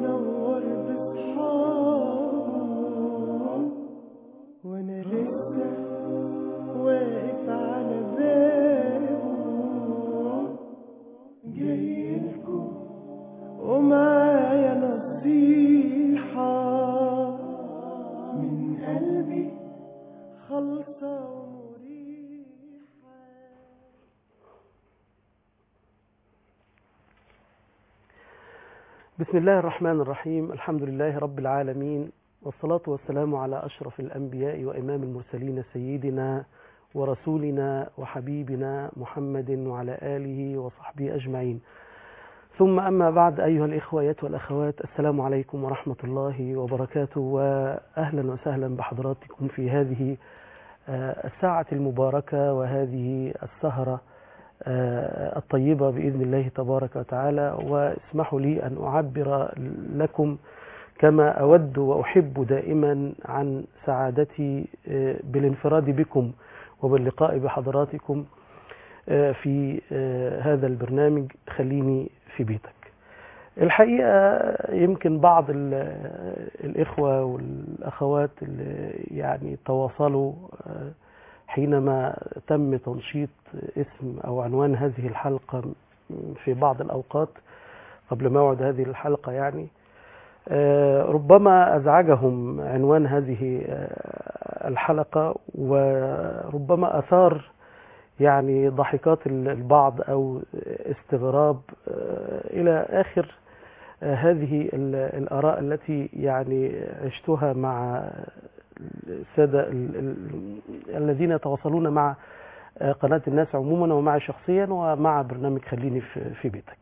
ينور بصحابه وانا لسه واقف على بابه جاي لكم ومعايا نصيحة من قلبي خالصة ومريحة بسم الله الرحمن الرحيم الحمد لله رب العالمين والصلاة والسلام على أشرف الأنبياء وإمام المرسلين سيدنا ورسولنا وحبيبنا محمد وعلى آله وصحبه أجمعين ثم أما بعد أيها الإخوة والأخوات السلام عليكم ورحمة الله وبركاته وأهلا وسهلا بحضراتكم في هذه آه، الساعة المباركة وهذه السهرة آه، الطيبة بإذن الله تبارك وتعالى واسمحوا لي أن أعبر لكم كما أود وأحب دائما عن سعادتي آه، بالانفراد بكم وباللقاء بحضراتكم آه، في آه، هذا البرنامج خليني في بيتك الحقيقة يمكن بعض ال- الإخوة والأخوات اللي يعني تواصلوا آه، حينما تم تنشيط اسم أو عنوان هذه الحلقة في بعض الأوقات قبل موعد هذه الحلقة يعني آه، ربما أزعجهم عنوان هذه آه، الحلقة وربما أثار يعني ضحكات البعض أو استغراب آه، إلى آخر آه، هذه ال- الآراء التي يعني عشتها مع السادة ال- ال- الذين يتواصلون مع آه، قناة الناس عموما ومع شخصيا ومع برنامج خليني في في بيتك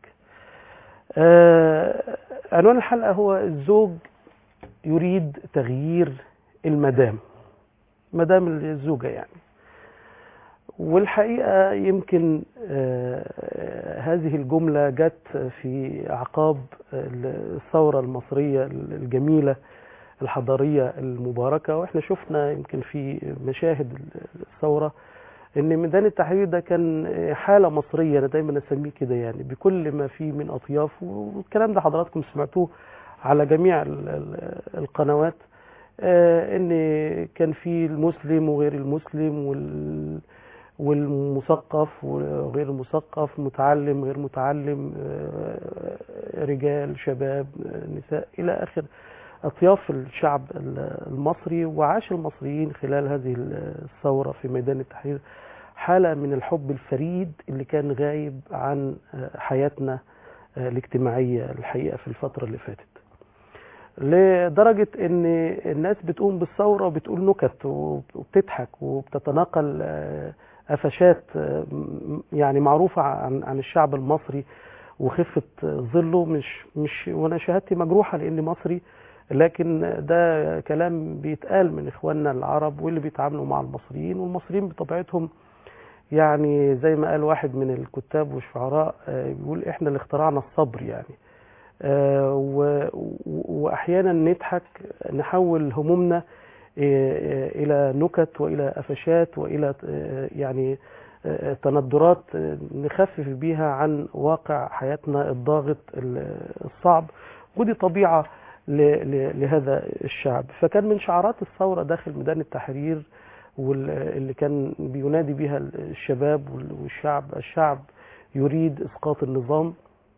آه، عنوان الحلقة هو الزوج يريد تغيير المدام مدام الزوجة يعني والحقيقة يمكن آه، هذه الجملة جت في أعقاب الثورة المصرية الجميلة الحضارية المباركة واحنا شفنا يمكن في مشاهد الثورة ان ميدان التحرير ده كان حالة مصرية انا دايما اسميه كده يعني بكل ما فيه من اطياف والكلام ده حضراتكم سمعتوه على جميع ال- ال- القنوات آه، ان كان في المسلم وغير المسلم وال والمثقف وغير المثقف متعلم غير متعلم آه، رجال شباب آه، نساء الى اخر اطياف الشعب المصري وعاش المصريين خلال هذه الثوره في ميدان التحرير حاله من الحب الفريد اللي كان غايب عن حياتنا الاجتماعيه الحقيقه في الفتره اللي فاتت. لدرجه ان الناس بتقوم بالثوره وبتقول نكت وبتضحك وبتتناقل آه، قفشات آه، يعني معروفه عن عن الشعب المصري وخفه ظله مش مش وانا شهادتي مجروحه لاني مصري لكن ده كلام بيتقال من اخواننا العرب واللي بيتعاملوا مع المصريين والمصريين بطبيعتهم يعني زي ما قال واحد من الكتاب والشعراء آه، بيقول احنا اللي اخترعنا الصبر يعني آه، و- و- واحيانا نضحك نحول همومنا آه، الى نكت والى قفشات والى آه، يعني آه، تندرات آه، نخفف بيها عن واقع حياتنا الضاغط ال- الصعب ودي طبيعه ل- ل- لهذا الشعب فكان من شعارات الثوره داخل ميدان التحرير واللي كان بينادي بها الشباب والشعب الشعب يريد اسقاط النظام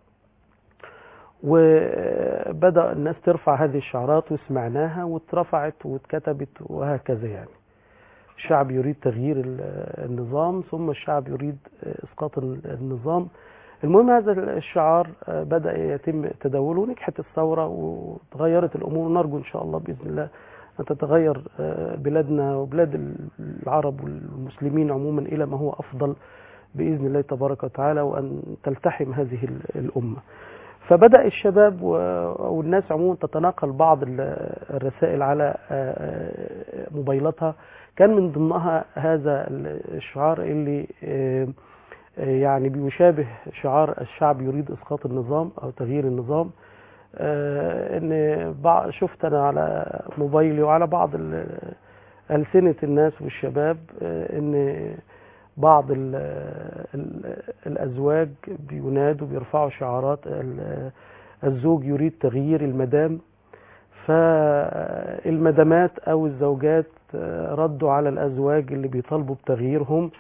وبدأ الناس ترفع هذه الشعارات وسمعناها واترفعت واتكتبت وهكذا يعني الشعب يريد تغيير ال- النظام ثم الشعب يريد اسقاط ال- النظام المهم هذا الشعار بدأ يتم تداوله ونجحت الثورة وتغيرت الأمور ونرجو إن شاء الله بإذن الله أن تتغير بلادنا وبلاد العرب والمسلمين عموما إلى ما هو أفضل بإذن الله تبارك وتعالى وأن تلتحم هذه ال- الأمة فبدأ الشباب و- والناس عموما تتناقل بعض ال- الرسائل على موبايلاتها كان من ضمنها هذا الشعار اللي آه، يعني بيشابه شعار الشعب يريد اسقاط النظام او تغيير النظام آه، ان بع- شفت انا على موبايلي وعلى بعض ال- ألسنة الناس والشباب آه، ان بعض ال ال الازواج بينادوا بيرفعوا شعارات ال- الزوج يريد تغيير المدام فالمدامات او الزوجات آه، ردوا على الازواج اللي بيطالبوا بتغييرهم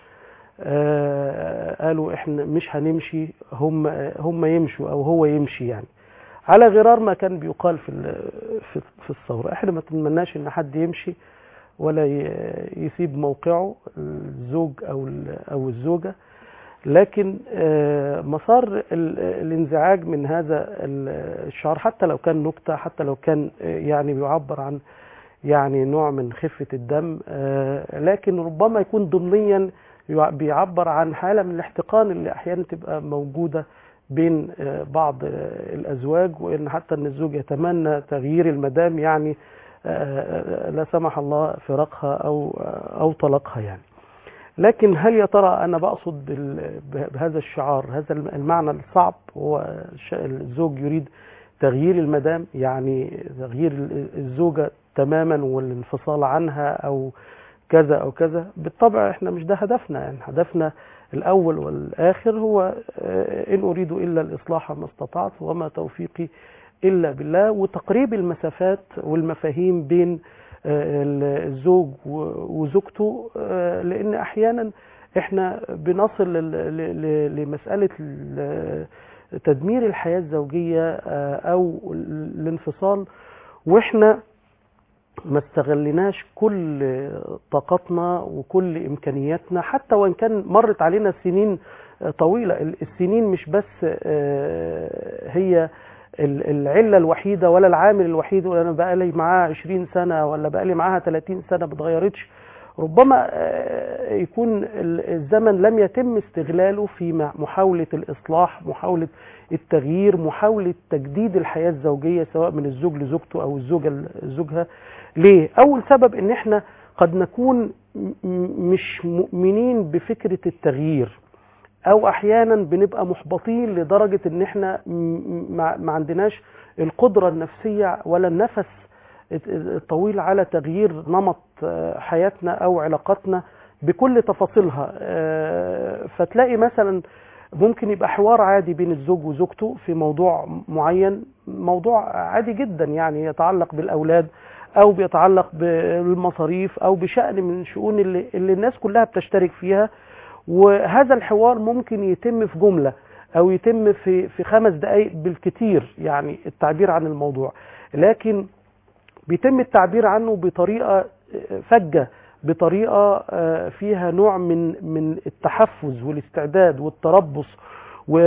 آه، قالوا احنا مش هنمشي هم هم يمشوا او هو يمشي يعني على غرار ما كان بيقال في ال- في في الثوره احنا ما نتمناش ان حد يمشي ولا ي- يسيب موقعه الزوج او ال- او الزوجه لكن آه، مسار ال- الانزعاج من هذا ال- الشعار حتى لو كان نكته حتى لو كان آه، يعني بيعبر عن يعني نوع من خفه الدم آه، لكن ربما يكون ضمنيا يع- بيعبر عن حاله من الاحتقان اللي احيانا تبقى موجوده بين آه، بعض آه، الازواج وان حتى ان الزوج يتمنى تغيير المدام يعني آه، لا سمح الله فراقها او او طلاقها يعني لكن هل يا ترى انا بقصد بال- بهذا الشعار هذا المعنى الصعب هو الش- الزوج يريد تغيير المدام يعني تغيير الزوجه تماما والانفصال عنها او كذا او كذا بالطبع احنا مش ده هدفنا يعني هدفنا الاول والاخر هو آه، ان اريد الا الاصلاح ما استطعت وما توفيقي الا بالله وتقريب المسافات والمفاهيم بين آه، الزوج و- وزوجته آه، لان احيانا احنا بنصل لل- ل- ل- لمساله ال- تدمير الحياه الزوجيه آه، او الانفصال واحنا ما استغلناش كل طاقتنا وكل امكانياتنا حتى وان كان مرت علينا سنين طويله السنين مش بس آه، هي ال- العله الوحيده ولا العامل الوحيد ولا انا بقى لي معاها 20 سنه ولا بقى لي معاها 30 سنه ما اتغيرتش ربما آه، يكون ال- الزمن لم يتم استغلاله في م- محاوله الاصلاح محاوله التغيير محاوله تجديد الحياه الزوجيه سواء من الزوج لزوجته او الزوجه لزوجها ليه اول سبب ان احنا قد نكون م- م- مش مؤمنين بفكره التغيير او احيانا بنبقى محبطين لدرجه ان احنا م- م- ما ما عندناش القدره النفسيه ولا النفس الت- الطويل على تغيير نمط آه، حياتنا او علاقاتنا بكل تفاصيلها آه، فتلاقي مثلا ممكن يبقى حوار عادي بين الزوج وزوجته في موضوع معين موضوع عادي جدا يعني يتعلق بالاولاد او بيتعلق بالمصاريف او بشأن من الشؤون اللي, اللي الناس كلها بتشترك فيها وهذا الحوار ممكن يتم في جملة او يتم في في خمس دقائق بالكتير يعني التعبير عن الموضوع لكن بيتم التعبير عنه بطريقة فجة بطريقة آه، فيها نوع من من التحفز والاستعداد والتربص و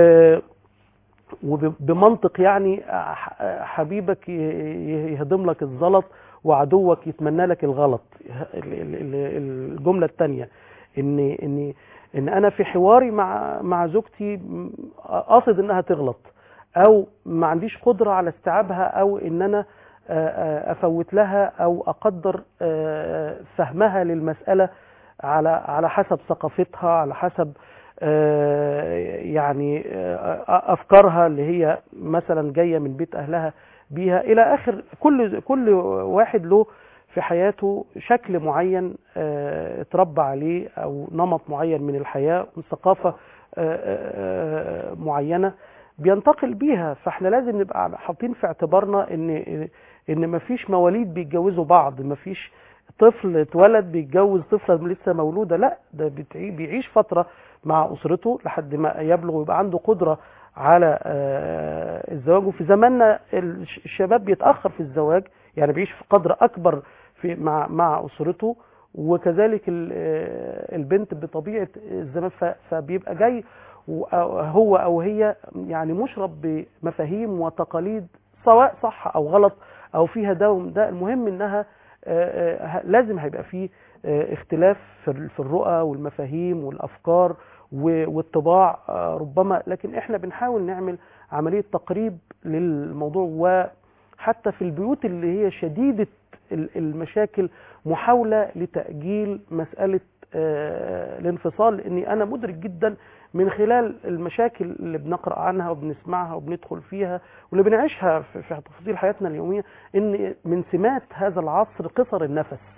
وبمنطق يعني ح- حبيبك ي- ي- يهضم لك الزلط وعدوك يتمنى لك الغلط ال- ال- ال- الجملة الثانية ان ان ان انا في حواري مع مع زوجتي م- قاصد انها تغلط او ما عنديش قدرة على استيعابها او ان انا آه، آه، افوت لها او اقدر آه، فهمها للمسألة على على حسب ثقافتها على حسب آه، يعني آه، افكارها اللي هي مثلا جايه من بيت اهلها بيها الى اخر كل كل واحد له في حياته شكل معين آه، اتربى عليه او نمط معين من الحياه وثقافه آه، آه، آه، معينه بينتقل بيها فاحنا لازم نبقى حاطين في اعتبارنا ان ان مفيش مواليد بيتجوزوا بعض مفيش طفل اتولد بيتجوز طفله لسه مولوده لا ده بتعي- بيعيش فتره مع اسرته لحد ما يبلغ ويبقى عنده قدره على آه، الزواج وفي زماننا الش- الشباب بيتاخر في الزواج يعني بيعيش في قدر اكبر في مع مع اسرته وكذلك ال- آه، البنت بطبيعه الزمان ف- فبيبقى جاي و- أو- هو او هي يعني مشرب بمفاهيم وتقاليد سواء صح او غلط او فيها ده وده المهم انها آه، آه، لازم هيبقى فيه آه، اختلاف في ال- في الرؤى والمفاهيم والافكار و- والطباع آه، ربما لكن احنا بنحاول نعمل عمليه تقريب للموضوع وحتى في البيوت اللي هي شديده ال- المشاكل محاوله لتاجيل مساله آه، الانفصال لاني انا مدرك جدا من خلال المشاكل اللي بنقرا عنها وبنسمعها وبندخل فيها واللي بنعيشها في في تفاصيل حياتنا اليوميه ان من سمات هذا العصر قصر النفس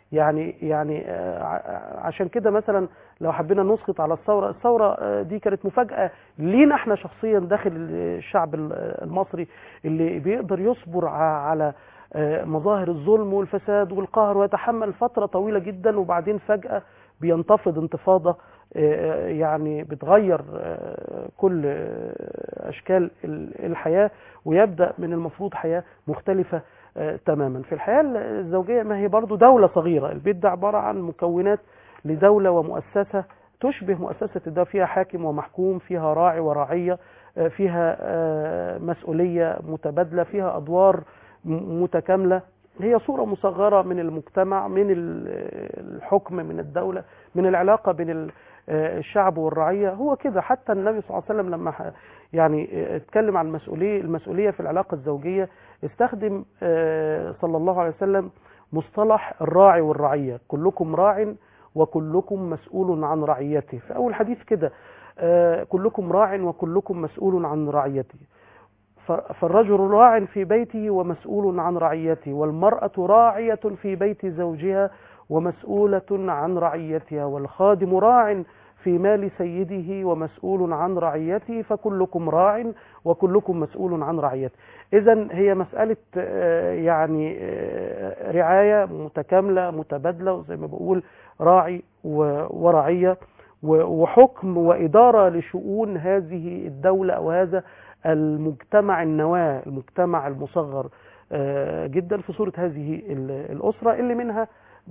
يعني يعني آه، ع- عشان كده مثلا لو حبينا نسقط على الثوره الثوره آه، دي كانت مفاجاه لينا احنا شخصيا داخل الشعب ال- المصري اللي بيقدر يصبر ع- على آه، مظاهر الظلم والفساد والقهر ويتحمل فتره طويله جدا وبعدين فجاه بينتفض انتفاضه آه، يعني بتغير آه، كل آه، اشكال ال- الحياه ويبدا من المفروض حياه مختلفه آه، تماما في الحياه الزوجيه ما هي برضو دوله صغيره البيت ده عباره عن مكونات لدوله ومؤسسه تشبه مؤسسه الدوله فيها حاكم ومحكوم فيها راعي ورعيه آه، فيها آه، مسؤوليه متبادله فيها ادوار م- متكامله هي صوره مصغره من المجتمع من ال- الحكم من الدوله من العلاقه بين ال- آه، الشعب والرعيه هو كده حتى النبي صلى الله عليه وسلم لما ح- يعني آه، اتكلم عن المسؤوليه المسؤوليه في العلاقه الزوجيه استخدم آه، صلى الله عليه وسلم مصطلح الراعي والرعيه كلكم راع وكلكم مسؤول عن رعيته في اول حديث كده آه، كلكم راع وكلكم مسؤول عن رعيته ف- فالرجل راع في بيته ومسؤول عن رعيته والمرأة راعية في بيت زوجها ومسؤولة عن رعيتها والخادم راع في مال سيده ومسؤول عن رعيته فكلكم راع وكلكم مسؤول عن رعيته إذا هي مسألة آه، يعني آه، رعاية متكاملة متبادلة وزي ما بقول راعي و- ورعية و- وحكم وإدارة لشؤون هذه الدولة أو هذا المجتمع النواة المجتمع المصغر آه، جدا في صورة هذه ال- الأسرة اللي منها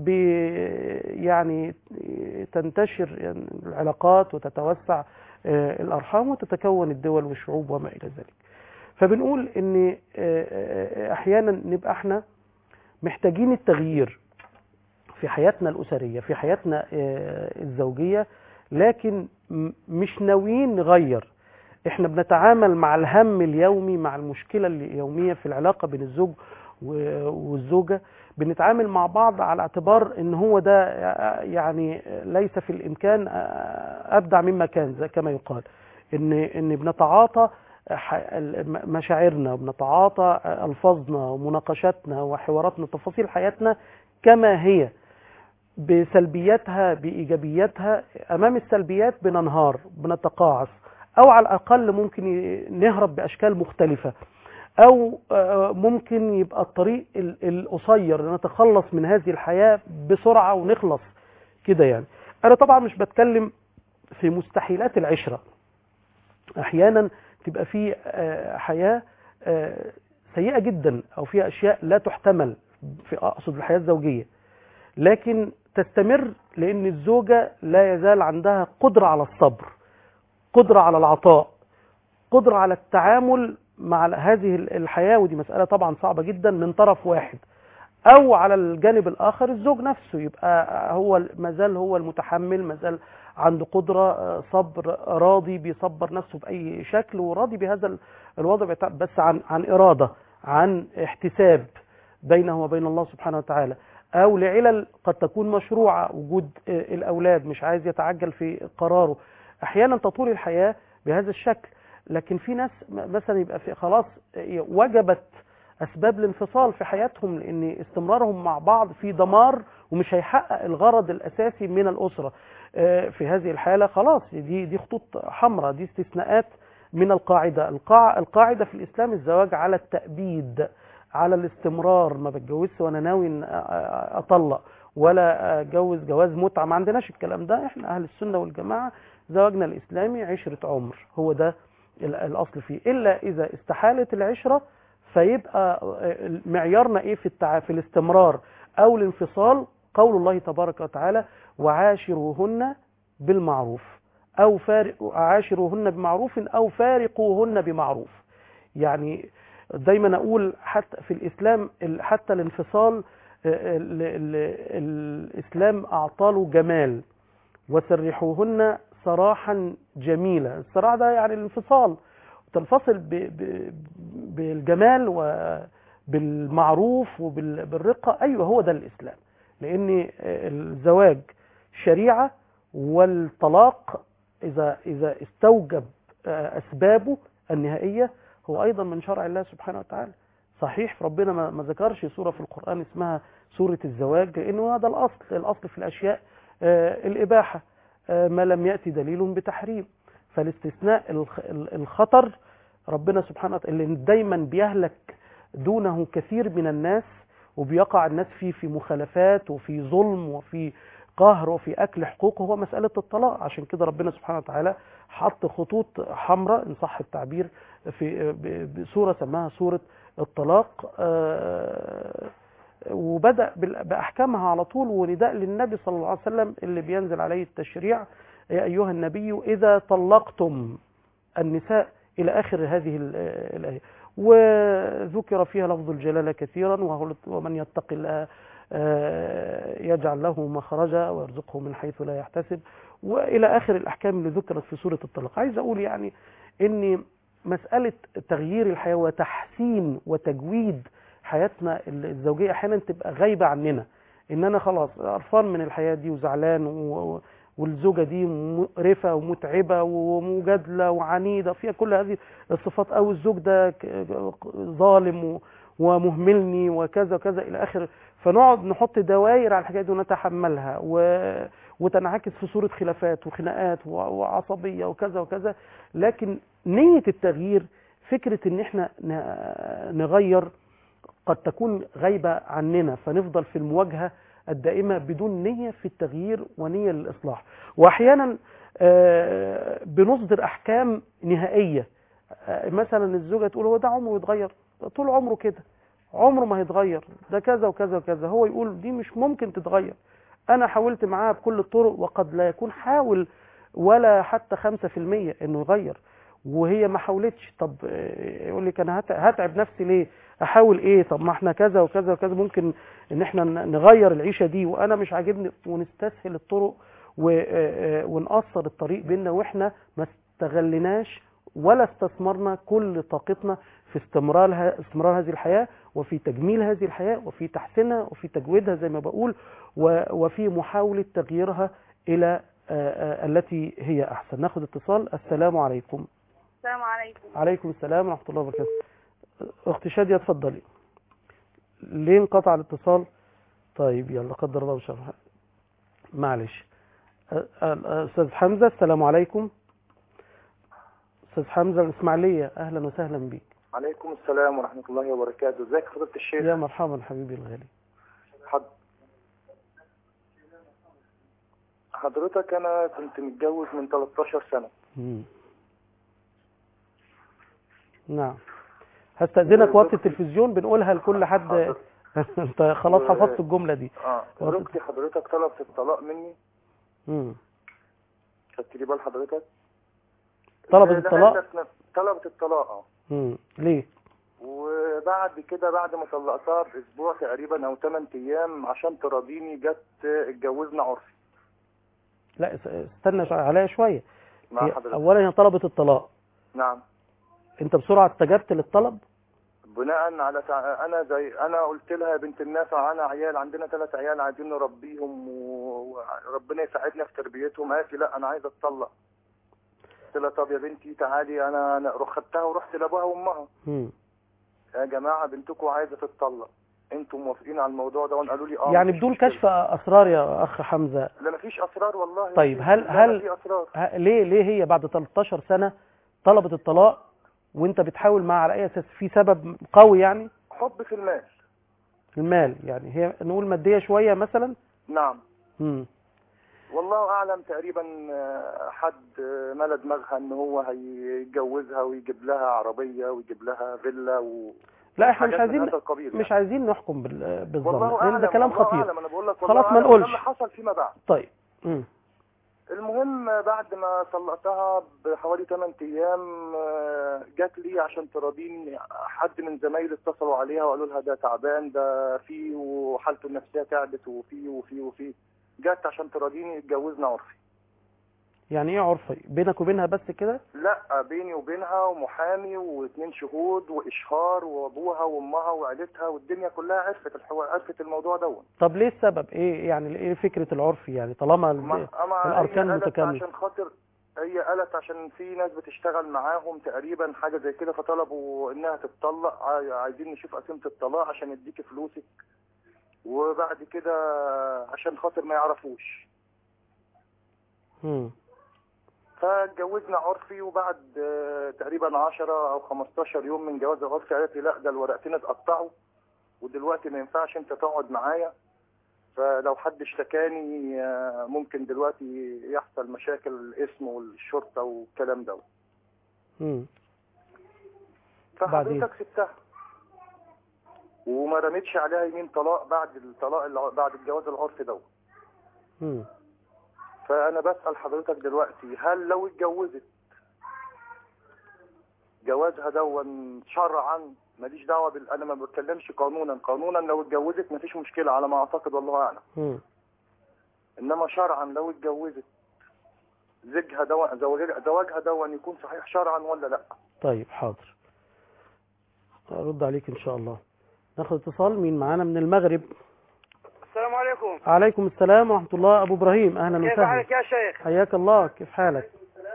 بي- يعني تنتشر يعني العلاقات وتتوسع آه، الأرحام وتتكون الدول والشعوب وما إلى ذلك فبنقول ان آه، آه، احيانا نبقى احنا محتاجين التغيير في حياتنا الأسرية في حياتنا آه، الزوجية لكن م- مش ناويين نغير احنا بنتعامل مع الهم اليومي مع المشكلة اليومية في العلاقة بين الزوج و- والزوجة بنتعامل مع بعض على اعتبار ان هو ده آه، يعني ليس في الامكان آه، ابدع مما كان زي كما يقال ان ان بنتعاطى ح- ال- مشاعرنا وبنتعاطى الفاظنا ومناقشاتنا وحواراتنا تفاصيل حياتنا كما هي بسلبياتها بايجابياتها امام السلبيات بننهار بنتقاعس او على الاقل ممكن ي- نهرب باشكال مختلفه او آه، ممكن يبقى الطريق ال- القصير نتخلص من هذه الحياه بسرعه ونخلص كده يعني انا طبعا مش بتكلم في مستحيلات العشره احيانا تبقى في آه، حياه آه، سيئه جدا او فيها اشياء لا تحتمل في اقصد الحياه الزوجيه لكن تستمر لان الزوجه لا يزال عندها قدره على الصبر قدره على العطاء قدره على التعامل مع هذه الحياه ودي مساله طبعا صعبه جدا من طرف واحد او على الجانب الاخر الزوج نفسه يبقى هو ما زال هو المتحمل ما زال عنده قدره آه، صبر راضي بيصبر نفسه باي شكل وراضي بهذا ال- الوضع بتاع- بس عن عن اراده عن احتساب بينه وبين الله سبحانه وتعالى او لعلل قد تكون مشروعه وجود آه، الاولاد مش عايز يتعجل في قراره احيانا تطول الحياه بهذا الشكل لكن في ناس م- مثلا يبقى في خلاص آه، وجبت اسباب الانفصال في حياتهم لان استمرارهم مع بعض في دمار ومش هيحقق الغرض الاساسي من الاسره آه، في هذه الحاله خلاص دي دي خطوط حمراء دي استثناءات من القاعده القاع القاعده في الاسلام الزواج على التأبيد على الاستمرار ما بتجوزش وانا ناوي ان اطلق ولا اتجوز جواز متعه ما عندناش الكلام ده احنا اهل السنه والجماعه زواجنا الاسلامي عشره عمر هو ده ال- الاصل فيه الا اذا استحالت العشره فيبقى معيارنا ايه في التع... في الاستمرار او الانفصال قول الله تبارك وتعالى وعاشروهن بالمعروف او فارق عاشروهن بمعروف او فارقوهن بمعروف يعني دايما اقول حتى في الاسلام ال- حتى الانفصال آه، ال- ال- الاسلام اعطاله جمال وسرحوهن سراحا جميلا السراح ده يعني الانفصال تنفصل ب- ب- بالجمال وبالمعروف وبالرقة أيوة هو ده الإسلام لأن الزواج شريعة والطلاق إذا إذا استوجب أسبابه النهائية هو أيضا من شرع الله سبحانه وتعالى صحيح ربنا ما ما ذكرش سورة في القرآن اسمها سورة الزواج لأنه هذا الأصل الأصل في الأشياء آه، الإباحة آه، ما لم يأتي دليل بتحريم فالاستثناء الخ- ال- الخطر ربنا سبحانه وتعالى اللي دايما بيهلك دونه كثير من الناس وبيقع الناس فيه في مخالفات وفي ظلم وفي قهر وفي أكل حقوق هو مسألة الطلاق عشان كده ربنا سبحانه وتعالى حط خطوط حمراء إن صح التعبير في ب- بسورة سماها سورة الطلاق آه، وبدأ بال- بأحكامها على طول ونداء للنبي صلى الله عليه وسلم اللي بينزل عليه التشريع يا أيها النبي إذا طلقتم النساء إلى آخر هذه ال- الآية وذكر فيها لفظ الجلالة كثيرا وهو ومن يتق الله آه، يجعل له مخرجا ويرزقه من حيث لا يحتسب وإلى آخر الأحكام اللي ذكرت في سورة الطلاق عايز أقول يعني أن مسألة تغيير الحياة وتحسين وتجويد حياتنا الزوجية أحيانا تبقى غايبة عننا إن أنا خلاص قرفان من الحياة دي وزعلان و... والزوجة دي مقرفة ومتعبة ومجادلة وعنيدة فيها كل هذه الصفات أو الزوج ده ك- ظالم و- ومهملني وكذا وكذا إلى آخر فنقعد نحط دوائر على الحاجات دي ونتحملها و... وتنعكس في صورة خلافات وخناقات و... وعصبية وكذا وكذا لكن نية التغيير فكرة ان احنا ن- نغير قد تكون غايبة عننا فنفضل في المواجهة الدائمة بدون نية في التغيير ونية للإصلاح وأحيانا آه، بنصدر أحكام نهائية آه، مثلا الزوجة تقول هو ده عمره يتغير طول عمره كده عمره ما هيتغير ده كذا وكذا وكذا هو يقول دي مش ممكن تتغير أنا حاولت معاها بكل الطرق وقد لا يكون حاول ولا حتى خمسة في المية إنه يغير وهي ما حاولتش طب آه، يقول لك أنا هت- هتعب نفسي ليه احاول ايه طب ما احنا كذا وكذا وكذا ممكن ان احنا ن- نغير العيشه دي وانا مش عاجبني ونستسهل الطرق و- آه، آه، ونقصر الطريق بيننا واحنا ما استغلناش ولا استثمرنا كل طاقتنا في استمرارها استمرار هذه الحياه وفي تجميل هذه الحياه وفي تحسينها وفي تجويدها زي ما بقول و- وفي محاوله تغييرها الى آه، آه، التي هي احسن ناخد اتصال السلام عليكم السلام عليكم عليكم السلام ورحمه الله وبركاته اختي شاديه اتفضلي ليه انقطع الاتصال طيب يلا قدر الله وشر معلش أ- أ- استاذ حمزه السلام عليكم استاذ حمزه من الاسماعيليه اهلا وسهلا بيك عليكم السلام ورحمة الله وبركاته ازيك فضيلة الشيخ يا مرحبا حبيبي الغالي حد... حضرتك انا كنت متجوز من 13 سنة مم. نعم هستأذنك وقت التلفزيون بنقولها لكل حد حاضر. انت خلاص و- حفظت الجملة دي اه وقت- زوجتي حضرتك طلبت الطلاق مني مم. خدت لي بال حضرتك طلبت لها الطلاق تسنى- طلبت الطلاق اه مم. ليه وبعد كده بعد ما طلقتها باسبوع تقريبا او 8 ايام عشان تراضيني جت اتجوزنا عرفي لا اس- استنى شوية- عليا شوية مع هي حضرتك اولا هي طلبت الطلاق نعم انت بسرعة استجبت للطلب بناء على تع... انا زي انا قلت لها يا بنت الناس انا عيال عندنا ثلاث عيال عايزين نربيهم و- وربنا يساعدنا في تربيتهم قالت لي لا انا عايزه اتطلق قلت لها طب يا بنتي تعالي انا انا رح- خدتها ورحت لابوها وامها مم. يا جماعه بنتكم عايزه تتطلق انتم موافقين على الموضوع ده قالوا لي اه يعني مفيش بدون مشكلة. كشف اسرار يا اخ حمزة لا مفيش اسرار والله طيب، هل- لا، لا هل- في اسرار ه- ليه ليه هي بعد 13 سنة طلبت الطلاق وانت بتحاول معها على اي اساس في سبب قوي يعني حب في المال المال يعني هي نقول مادية شوية مثلا نعم مم. والله اعلم تقريبا آه، حد آه، ملا دماغها ان هو هيتجوزها ويجيب لها عربيه ويجيب لها فيلا و لا احنا مش حاجات من عايزين هذا القبيل مش يعني. عايزين نحكم بال- بالظن والله لان اعلم ده كلام والله خطير اعلم انا بقول لك خلاص والله ما أعلم، نقولش. وده اللي حصل فيما بعد طيب مم. المهم بعد ما طلقتها بحوالي 8 ايام آه، جات لي عشان تراضيني حد من زمايلي اتصلوا عليها وقالوا لها ده تعبان ده فيه وحالته النفسيه تعبت وفيه وفيه وفيه جت عشان تراضيني اتجوزنا عرفي يعني ايه عرفي بينك وبينها بس كده لا بيني وبينها ومحامي واثنين شهود واشهار وابوها وامها وعيلتها والدنيا كلها عرفت الحوار عرفت الموضوع ده طب ليه السبب ايه يعني ايه فكرة العرفي يعني طالما ال- ما- أما الاركان هي قالت متكاملة عشان خاطر هي قالت عشان في ناس بتشتغل معاهم تقريبا حاجه زي كده فطلبوا انها تتطلق عاي- عايزين نشوف قسيمه الطلاق عشان يديكي فلوسك وبعد كده عشان خاطر ما يعرفوش مم. فاتجوزنا عرفي وبعد آه، تقريبا 10 او 15 يوم من جواز العرفي قالت لي لا ده الورقتين اتقطعوا ودلوقتي ما ينفعش انت تقعد معايا فلو حد اشتكاني آه، ممكن دلوقتي يحصل مشاكل الاسم والشرطه والكلام ده مم. فحضرتك سبتها وما رميتش عليها يمين طلاق بعد الطلاق الع- بعد الجواز العرفي ده مم. فانا بسال حضرتك دلوقتي هل لو اتجوزت جوازها دون شرعا ماليش دعوه بال... انا ما بتكلمش قانونا قانونا لو اتجوزت مفيش مشكله على ما اعتقد والله اعلم مم. انما شرعا لو اتجوزت زوجها دون زواجها زواجها دون يكون صحيح شرعا ولا لا طيب حاضر ارد عليك ان شاء الله ناخد اتصال مين معانا من المغرب السلام عليكم عليكم السلام ورحمة الله أبو إبراهيم أهلا كيف وسهلا حالك يا شيخ حياك الله كيف حالك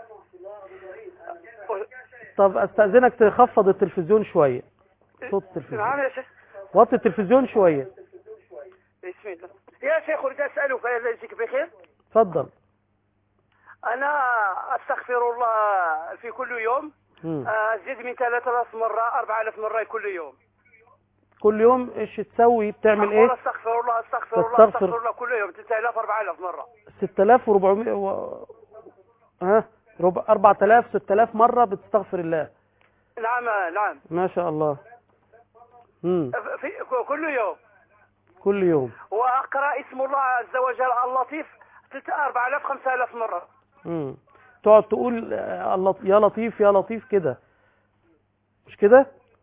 طب أستأذنك تخفض التلفزيون شوية صوت نعم التلفزيون يا شيخ وطي التلفزيون شوية بسم الله يا شيخ أريد أسألك الله يجزيك بخير اتفضل أنا أستغفر الله في كل يوم مم. أزيد من 3000 مرة 4000 مرة كل يوم كل يوم إيش تسوي بتعمل أقول إيه أستغفر الله أستغفر الله تستغفر. أستغفر الله كل يوم 3000 4000 مرة 6400 و... ها ربع 4000 6000 مرة بتستغفر الله نعم نعم ما شاء الله مم. في كل يوم كل يوم وأقرأ اسم الله عز وجل اللطيف 4000 5000 مرة مم. تقعد تقول آه، الله- يا لطيف يا لطيف كده مش كده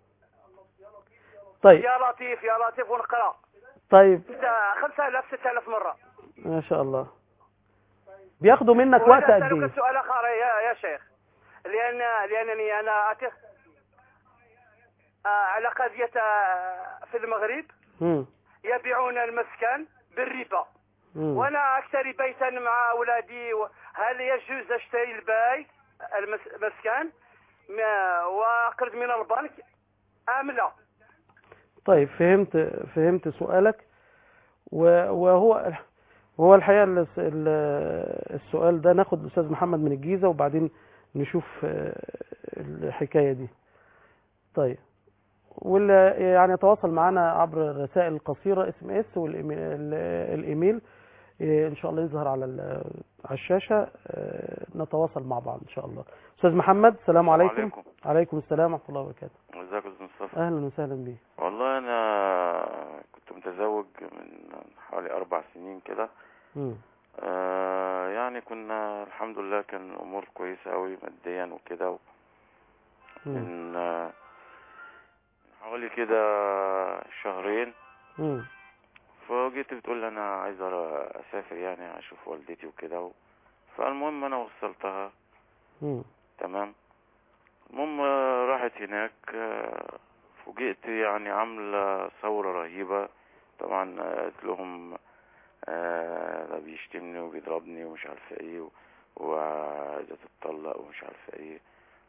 طيب يا لطيف يا لطيف ونقرأ طيب 5000 6000 مرة ما شاء الله بياخدوا منك وقت أريد قد أسألك ايه سؤال آخر يا يا شيخ لأن لأنني أنا أتخ آه، على قضية آه، في المغرب مم. يبيعون المسكن بالربا مم. وأنا أشتري بيتا مع أولادي و- هل يجوز أشتري البيت المس- المسكن ما- وأقرض من البنك أم لا طيب فهمت فهمت سؤالك و- وهو هو الحقيقة الس- ال- السؤال ده ناخد الأستاذ محمد من الجيزة وبعدين نشوف آه، الحكاية دي طيب واللي يعني يتواصل معنا عبر الرسائل القصيرة اس ام اس والايميل آه، ان شاء الله يظهر على ال- على الشاشة آه، نتواصل مع بعض ان شاء الله استاذ محمد السلام عليكم عليكم عليكم السلام ورحمة الله وبركاته ازيك يا استاذ مصطفى اهلا وسهلا بيه والله انا كنت متزوج من حوالي اربع سنين كده مم. آه يعني كنا الحمد لله كان الامور كويسه قوي ماديا وكده و- مم. من آه، من حوالي كده شهرين مم. فجيت بتقول لي انا عايز أرا- اسافر يعني اشوف والدتي وكده و... فالمهم انا وصلتها مم. تمام المهم آه، راحت هناك آه، فوجئت يعني عاملة ثورة رهيبة طبعا آه، قلت لهم آه، ده بيشتمني وبيضربني ومش عارفة ايه و- وعايزة تتطلق ومش عارفة ايه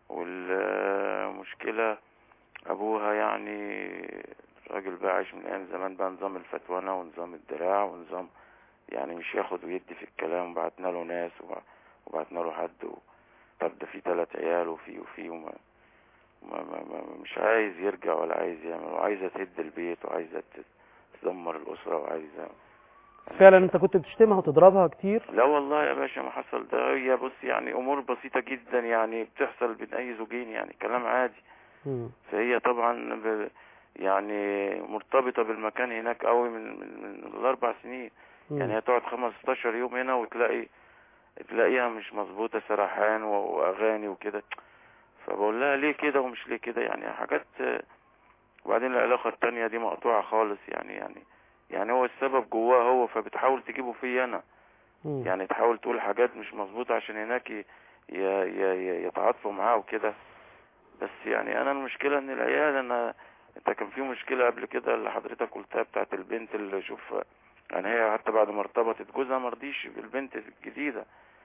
والمشكلة ابوها يعني راجل بقى عايش من ايام زمان بقى نظام الفتوانة ونظام الدراع ونظام يعني مش ياخد ويدي في الكلام وبعتنا له ناس وبع- وبعتنا له حد و... طب ده في تلات عيال وفي وفي وما ما ما ما مش عايز يرجع ولا عايز يعمل وعايزة تهد البيت وعايزة ت- تدمر الأسرة وعايزة فعلا انت كنت بتشتمها وتضربها كتير لا والله يا باشا ما حصل ده هي بص يعني أمور بسيطة جدا يعني بتحصل بين أي زوجين يعني كلام عادي مم. فهي طبعا ب... يعني مرتبطة بالمكان هناك قوي من من, من الأربع سنين مم. يعني هي تقعد 15 يوم هنا وتلاقي تلاقيها مش مظبوطة سرحان و- وأغاني وكده فبقول لها ليه كده ومش ليه كده يعني حاجات وبعدين العلاقة التانية دي مقطوعة خالص يعني يعني يعني هو السبب جواه هو فبتحاول تجيبه فيا أنا مم. يعني تحاول تقول حاجات مش مظبوطة عشان هناك ي- ي- ي- يتعاطفوا معاه وكده بس يعني أنا المشكلة إن العيال أنا أنت كان في مشكلة قبل كده اللي حضرتك قلتها بتاعت البنت اللي شوف يعني هي حتى بعد ما ارتبطت جوزها مرضيش بالبنت الجديدة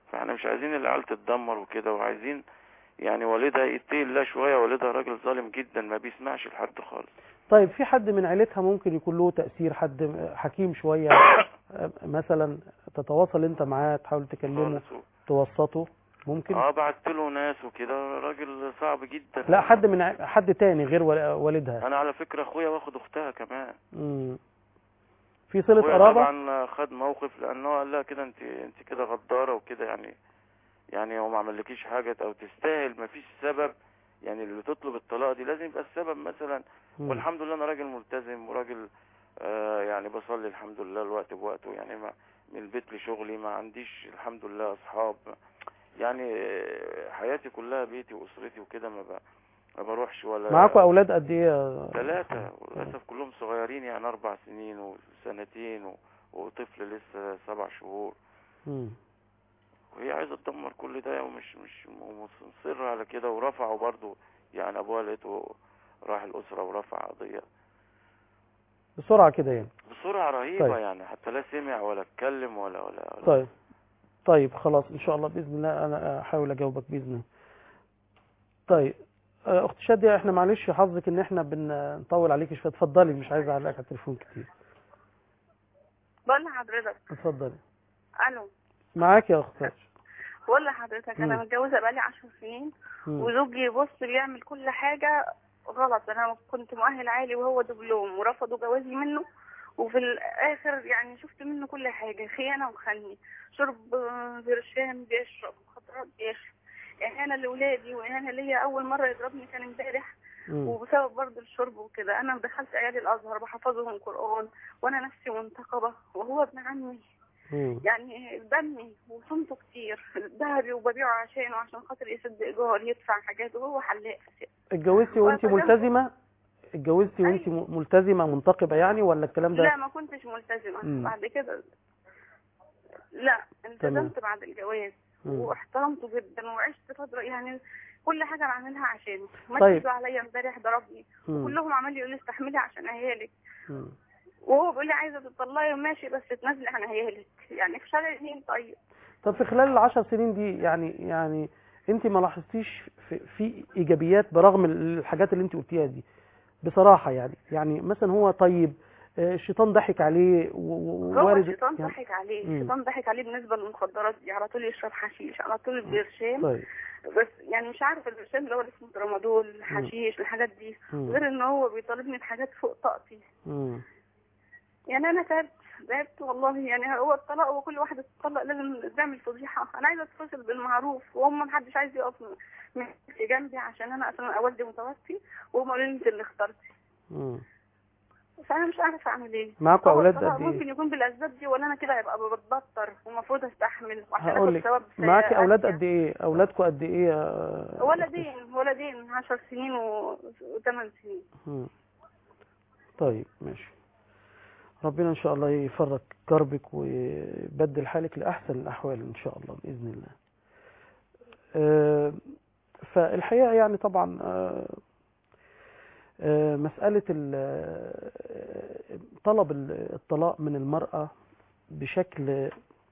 فاحنا مش عايزين العيال تتدمر وكده وعايزين يعني والدها يتقي الله شويه والدها راجل ظالم جدا ما بيسمعش لحد خالص طيب في حد من عيلتها ممكن يكون له تأثير حد حكيم شوية آه، مثلا تتواصل انت معاه تحاول تكلمه خالص و- توسطه ممكن اه بعت له ناس وكده راجل صعب جدا لا حد من ع- حد تاني غير وال- والدها انا على فكره اخويا واخد اختها كمان مم. في صلة اخويا قرابة طبعا خد موقف لانه قال لها كده انت انت كده غداره وكده يعني يعني هو ما عملكيش حاجه او تستاهل ما فيش سبب يعني اللي تطلب الطلاق دي لازم يبقى السبب مثلا مم. والحمد لله انا راجل ملتزم وراجل آه يعني بصلي الحمد لله الوقت بوقته يعني ما من البيت لشغلي ما عنديش الحمد لله اصحاب يعني آه، حياتي كلها بيتي واسرتي وكده ما ب- ما بروحش ولا معاكوا اولاد قد ايه يا- ثلاثة وللأسف كلهم صغيرين يعني أربع سنين وسنتين و... وطفل لسه سبع شهور مم. وهي عايزة تدمر كل ده ومش مش مصر على كده ورفعوا برضو يعني أبوها لقيته راح الأسرة ورفع قضية بسرعة كده يعني بسرعة رهيبة طيب. يعني حتى لا سمع ولا اتكلم ولا ولا, ولا طيب طيب خلاص ان شاء الله باذن الله انا احاول اجاوبك باذن الله طيب آه، اخت شادية احنا معلش حظك ان احنا بنطول عليك شويه اتفضلي مش عايز اعلقك على التليفون كتير بقول لحضرتك اتفضلي الو معاك يا اخت ساتش. بقول لحضرتك انا مم. متجوزه بقالي 10 سنين مم. وزوجي بص بيعمل كل حاجه غلط انا كنت مؤهل عالي وهو دبلوم ورفضوا جوازي منه وفي الاخر يعني شفت منه كل حاجه خيانه وخني شرب آه، برشام بيشرب مخدرات بيشرب اهانه لاولادي واهانه ليا اول مره يضربني كان امبارح مم. وبسبب برضه الشرب وكده انا دخلت عيالي الازهر بحفظهم قران وانا نفسي منتقبه وهو ابن عمي مم. يعني دمي وصمته كتير ذهبي وببيعه عشانه عشان خاطر يسد ايجار يدفع حاجات وهو حلاق اتجوزتي وانت وأنا- ملتزمه اتجوزتي وانت أيوة. م- ملتزمه منتقبه يعني ولا الكلام لا ده ما كنتش ملتزمه مم. بعد كده لا التزمت بعد الجواز مم. واحترمته جدا وعشت فتره يعني كل حاجه بعملها عشانه ما طيب. تيجوا عليا امبارح ضربني مم. كلهم عمال يقولوا لي استحملي عشان عيالك مم. وهو بيقول لي عايزه تطلقي ماشي بس تنزلي عن عيالك يعني في شهر اتنين طيب طب في خلال العشر سنين دي يعني يعني انت ما لاحظتيش في, في ايجابيات برغم الحاجات اللي انت قلتيها دي بصراحه يعني يعني مثلا هو طيب آه، الشيطان ضحك عليه و- و- هو ووارد الشيطان يعني ضحك عليه مم. الشيطان ضحك عليه بالنسبه للمخدرات دي على طول يشرب حشيش على طول برشام طيب بس يعني مش عارف البرشام اللي هو اللي اسمه ترامادول الحشيش الحاجات دي مم. غير ان هو بيطالبني بحاجات فوق طاقتي مم. يعني انا تعبت تعبت والله يعني هو الطلاق وكل واحده تطلق لازم تعمل فضيحه انا عايزه اتفصل بالمعروف وهم محدش عايز يقف م- في جنبي عشان انا اصلا والدي متوفي وهم قالوا لي انت اللي اخترتي مم. فانا مش عارفه اعمل ايه معاكوا هو اولاد الطلاق قد ايه ممكن يكون بالاسباب دي ولا انا كده هيبقى بتبطر ومفروض استحمل وعشان هقول اخد لك ثواب معاكي سيئات اولاد يعني. قد ايه اولادكم قد ايه يا ولدين ولدين 10 سنين وثمان سنين مم. طيب ماشي ربنا ان شاء الله يفرج كربك ويبدل حالك لاحسن الاحوال ان شاء الله باذن الله آه، فالحقيقه يعني طبعا آه، آه، مساله ال- آه، طلب ال- الطلاق من المراه بشكل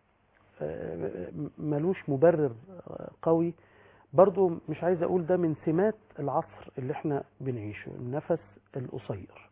آه، ملوش مبرر آه، قوي برضو مش عايز اقول ده من سمات العصر اللي احنا بنعيشه النفس القصير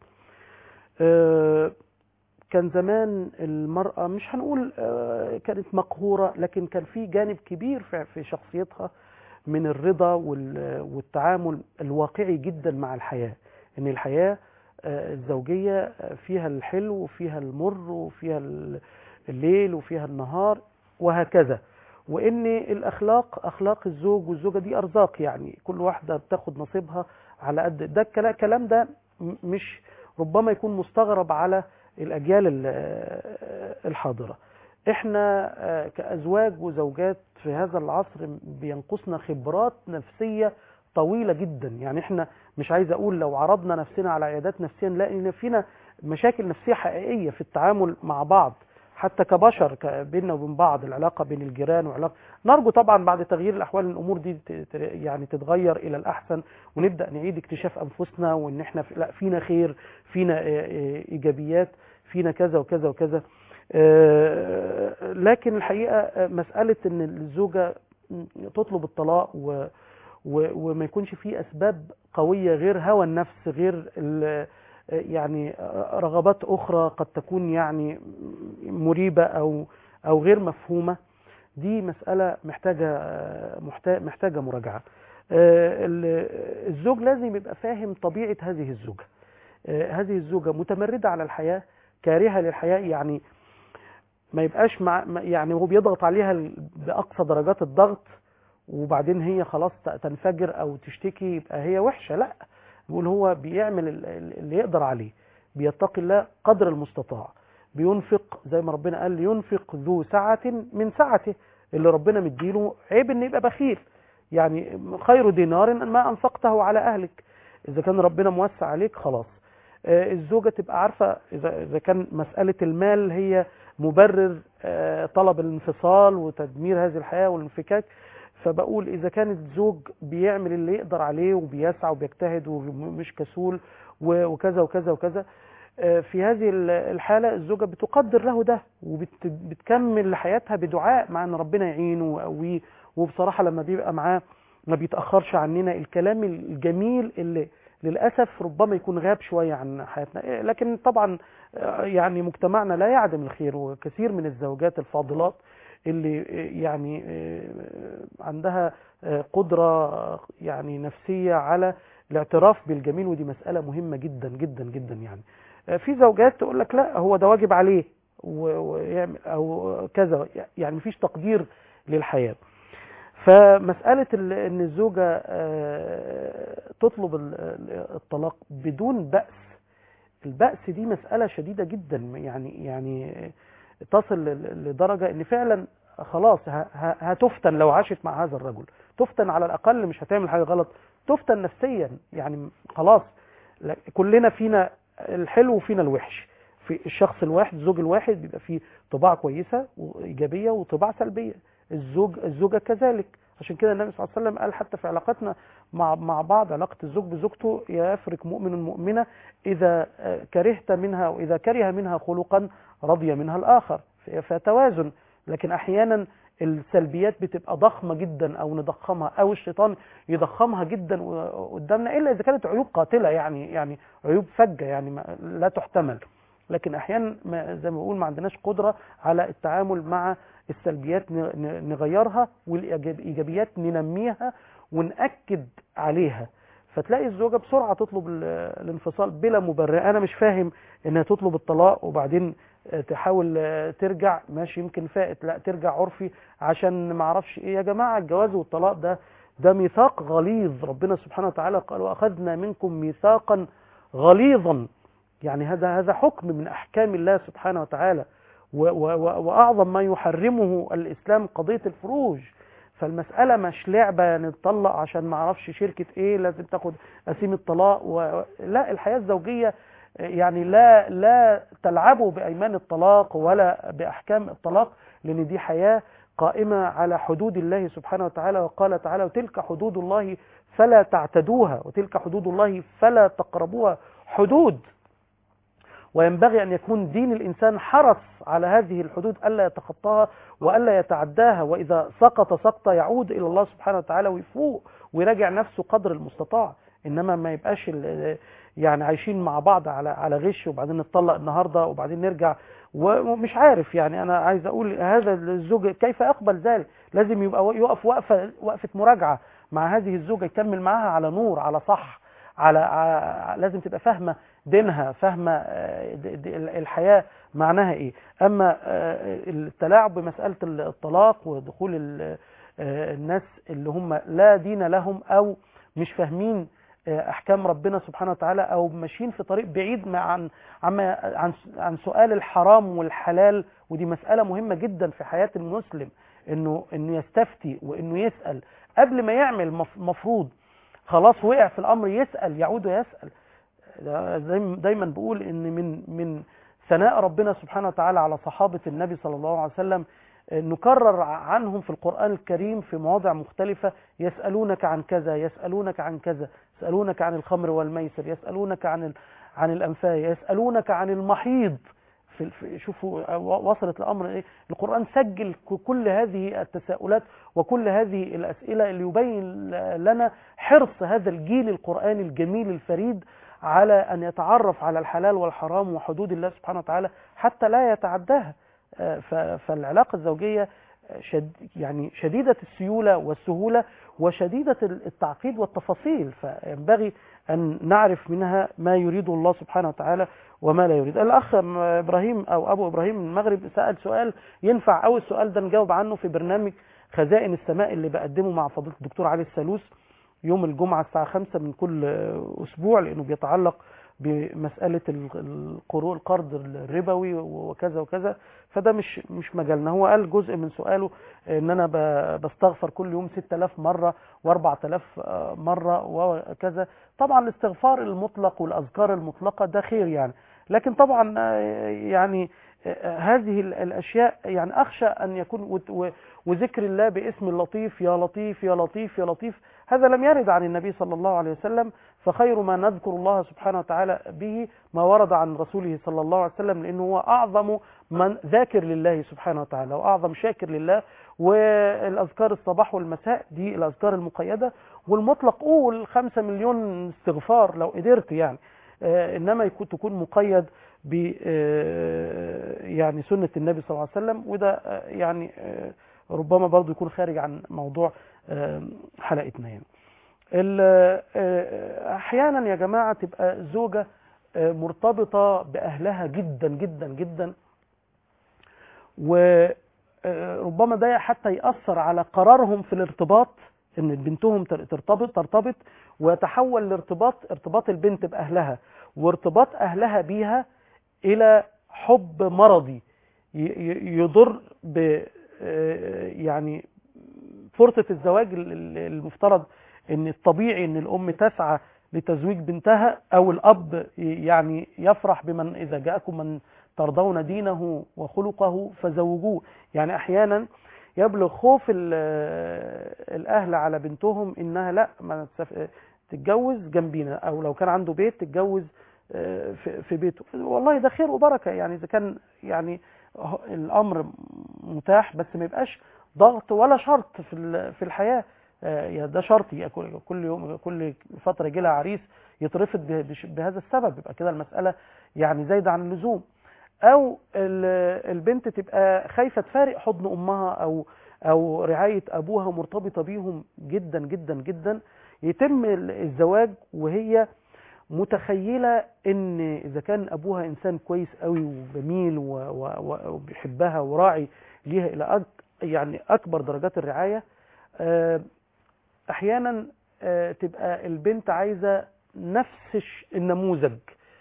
آه، كان زمان المرأة مش هنقول آه، كانت مقهورة لكن كان في جانب كبير في- في شخصيتها من الرضا وال- والتعامل الواقعي جدا مع الحياة ان الحياة آه، الزوجية آه، فيها الحلو وفيها المر وفيها ال- الليل وفيها النهار وهكذا وان الاخلاق اخلاق الزوج والزوجه دي ارزاق يعني كل واحده بتاخد نصيبها على قد ده الكلا- الكلام ده م- مش ربما يكون مستغرب على الاجيال ال- الحاضره احنا آه، كازواج وزوجات في هذا العصر بينقصنا خبرات نفسيه طويله جدا يعني احنا مش عايز اقول لو عرضنا نفسنا على عيادات نفسيه نلاقي ان فينا مشاكل نفسيه حقيقيه في التعامل مع بعض حتى كبشر ك- بيننا وبين بعض العلاقه بين الجيران وعلاقه نرجو طبعا بعد تغيير الاحوال الامور دي ت- ت- يعني تتغير الى الاحسن ونبدا نعيد اكتشاف انفسنا وان احنا في لا فينا خير فينا آه، آه، ايجابيات فينا كذا وكذا وكذا آه، لكن الحقيقة آه، مسألة ان الزوجة تطلب الطلاق و و- وما يكونش فيه اسباب قوية غير هوى النفس غير ال- يعني رغبات اخرى قد تكون يعني مريبة او او غير مفهومة دي مسألة محتاجة محتا- محتاجة مراجعة آه، ال- الزوج لازم يبقى فاهم طبيعة هذه الزوجة آه، هذه الزوجة متمردة على الحياة كارهة للحياة يعني ما يبقاش مع ما- يعني هو بيضغط عليها ال- بأقصى درجات الضغط وبعدين هي خلاص ت- تنفجر أو تشتكي يبقى هي وحشة لا بيقول هو بيعمل ال- ال- اللي يقدر عليه بيتقي الله قدر المستطاع بينفق زي ما ربنا قال ينفق ذو سعة من سعته اللي ربنا مديله عيب ان يبقى بخيل يعني خير دينار ما انفقته على اهلك اذا كان ربنا موسع عليك خلاص آه، الزوجة تبقى عارفة إذا إذا كان مسألة المال هي مبرر آه، طلب الانفصال وتدمير هذه الحياة والانفكاك فبقول إذا كان الزوج بيعمل اللي يقدر عليه وبيسعى وبيجتهد ومش كسول و- وكذا وكذا وكذا آه، في هذه ال- الحالة الزوجة بتقدر له ده وبتكمل حياتها بدعاء مع أن ربنا يعينه ويقويه وبصراحة لما بيبقى معاه ما بيتأخرش عننا الكلام الجميل اللي للأسف ربما يكون غاب شوية عن حياتنا إيه، لكن طبعا آه، يعني مجتمعنا لا يعدم الخير وكثير من الزوجات الفاضلات اللي آه، يعني آه، عندها آه، قدرة آه، يعني نفسية على الاعتراف بالجميل ودي مسألة مهمة جدا جدا جدا يعني آه، في زوجات تقول لك لا هو ده واجب عليه و- ويعمل او كذا يعني مفيش تقدير للحياة فمسألة ال- ان الزوجة آه، تطلب ال- ال- الطلاق بدون بأس البأس دي مسألة شديدة جدا يعني يعني تصل ل- لدرجة ان فعلا خلاص ه- ه- هتفتن لو عاشت مع هذا الرجل تفتن على الأقل مش هتعمل حاجة غلط تفتن نفسيا يعني خلاص لا- كلنا فينا الحلو وفينا الوحش في الشخص الواحد الزوج الواحد بيبقى فيه طباع كويسة وإيجابية وطباع سلبية الزوج الزوجة كذلك عشان كده النبي صلى الله عليه وسلم قال حتى في علاقتنا مع مع بعض علاقة الزوج بزوجته يفرق مؤمن مؤمنة إذا آه، كرهت منها وإذا كره منها خلقا رضي منها الآخر فتوازن لكن أحيانا السلبيات بتبقى ضخمة جدا أو نضخمها أو الشيطان يضخمها جدا قدامنا إلا إذا كانت عيوب قاتلة يعني يعني عيوب فجة يعني ما- لا تحتمل لكن أحيانا ما- زي ما بقول ما عندناش قدرة على التعامل مع السلبيات ن- ن- نغيرها والإيجابيات ننميها ونأكد عليها فتلاقي الزوجة بسرعة تطلب ال- الانفصال بلا مبرر أنا مش فاهم إنها تطلب الطلاق وبعدين آه، تحاول آه، ترجع ماشي يمكن فائت لا ترجع عرفي عشان ما اعرفش ايه يا جماعة الجواز والطلاق ده ده ميثاق غليظ ربنا سبحانه وتعالى قال وأخذنا منكم ميثاقا غليظا يعني هذا هذا حكم من أحكام الله سبحانه وتعالى و- و- و- وأعظم ما يحرمه الإسلام قضية الفروج فالمسألة مش لعبة نتطلق عشان ما اعرفش شركة ايه لازم تاخد قسيم الطلاق و... لا الحياة الزوجية يعني لا لا تلعبوا بأيمان الطلاق ولا بأحكام الطلاق لأن دي حياة قائمة على حدود الله سبحانه وتعالى وقال تعالى وتلك حدود الله فلا تعتدوها وتلك حدود الله فلا تقربوها حدود وينبغي أن يكون دين الإنسان حرص على هذه الحدود ألا يتخطاها وألا يتعداها وإذا سقط سقطة يعود إلى الله سبحانه وتعالى ويفوق ويراجع نفسه قدر المستطاع إنما ما يبقاش ال- يعني عايشين مع بعض على على غش وبعدين نتطلق النهارده وبعدين نرجع ومش عارف يعني أنا عايز أقول هذا الزوج كيف يقبل ذلك لازم يبقى يقف وقفة وقفة مراجعة مع هذه الزوجة يكمل معاها على نور على صح على, على لازم تبقى فاهمة دينها فاهمة آه، د- د- الحياة معناها ايه اما آه، التلاعب بمسألة الطلاق ودخول ال- آه، الناس اللي هم لا دين لهم او مش فاهمين آه، احكام ربنا سبحانه وتعالى او ماشيين في طريق بعيد مع- عن عما عن عن سؤال الحرام والحلال ودي مسألة مهمة جدا في حياة المسلم انه انه يستفتي وانه يسأل قبل ما يعمل مف- مفروض خلاص وقع في الامر يسأل يعود ويسأل ده دايما دايما بقول ان من من ثناء ربنا سبحانه وتعالى على صحابة النبي صلى الله عليه وسلم آه، نكرر عنهم في القرآن الكريم في مواضع مختلفة يسألونك عن كذا يسألونك عن كذا يسألونك عن الخمر والميسر يسألونك عن ال- عن الأنفال يسألونك عن المحيض في في في- شوفوا وصلت الامر ايه القران سجل ك- كل هذه التساؤلات وكل هذه الاسئله اللي يبين لنا حرص هذا الجيل القراني الجميل الفريد على ان يتعرف على الحلال والحرام وحدود الله سبحانه وتعالى حتى لا يتعداها آه، ف- فالعلاقه الزوجيه شد يعني شديده السيوله والسهوله وشديده التعقيد والتفاصيل فينبغي ان نعرف منها ما يريده الله سبحانه وتعالى وما لا يريد الاخ م- ابراهيم او ابو ابراهيم من المغرب سال سؤال ينفع قوي السؤال ده نجاوب عنه في برنامج خزائن السماء اللي بقدمه مع فضيله الدكتور علي السالوس يوم الجمعه الساعه 5 من كل اسبوع لانه بيتعلق بمساله ال- القروض القرض الربوي وكذا وكذا فده مش مش مجالنا هو قال جزء من سؤاله ان انا ب- بستغفر كل يوم 6000 مره و4000 مره وكذا طبعا الاستغفار المطلق والاذكار المطلقه ده خير يعني لكن طبعا آه، يعني آه، هذه ال- الاشياء يعني اخشى ان يكون وت- و- وذكر الله باسم اللطيف يا لطيف يا لطيف يا لطيف هذا لم يرد عن النبي صلى الله عليه وسلم فخير ما نذكر الله سبحانه وتعالى به ما ورد عن رسوله صلى الله عليه وسلم لانه هو اعظم من ذاكر لله سبحانه وتعالى واعظم شاكر لله والاذكار الصباح والمساء دي الاذكار المقيده والمطلق قول خمسة مليون استغفار لو قدرت يعني آه، انما يكون تكون مقيد ب آه، يعني سنه النبي صلى الله عليه وسلم وده آه، يعني آه، ربما برضو يكون خارج عن موضوع آه، حلقتنا يعني ال- آه، احيانا يا جماعه تبقى زوجه آه، مرتبطه باهلها جدا جدا جدا وربما ده حتى ياثر على قرارهم في الارتباط ان بنتهم تر- ترتبط ترتبط ويتحول الارتباط ارتباط البنت باهلها وارتباط اهلها بيها الى حب مرضي ي- ي- يضر ب آه، يعني فرصة الزواج ال- ال- المفترض ان الطبيعي ان الام تسعى لتزويج بنتها او الاب ي- يعني يفرح بمن اذا جاءكم من ترضون دينه وخلقه فزوجوه يعني احيانا يبلغ خوف ال- الاهل على بنتهم انها لا ما تسف- تتجوز جنبينا او لو كان عنده بيت تتجوز آه، في في بيته والله ده خير وبركه يعني اذا كان يعني هو- الامر متاح بس ما يبقاش ضغط ولا شرط في ال- في الحياه آه، يا ده شرط يا كل كل يوم كل فتره يجي لها عريس يترفض به- بش- بهذا السبب يبقى كده المساله يعني زايده عن اللزوم او ال- البنت تبقى خايفه تفارق حضن امها او او رعايه ابوها مرتبطه بيهم جدا جدا جدا يتم ال- الزواج وهي متخيله ان اذا كان ابوها انسان كويس قوي وجميل و- و- و- وبيحبها وراعي ليها الى أك يعني اكبر درجات الرعايه آه، احيانا آه، تبقى البنت عايزه نفس الش- النموذج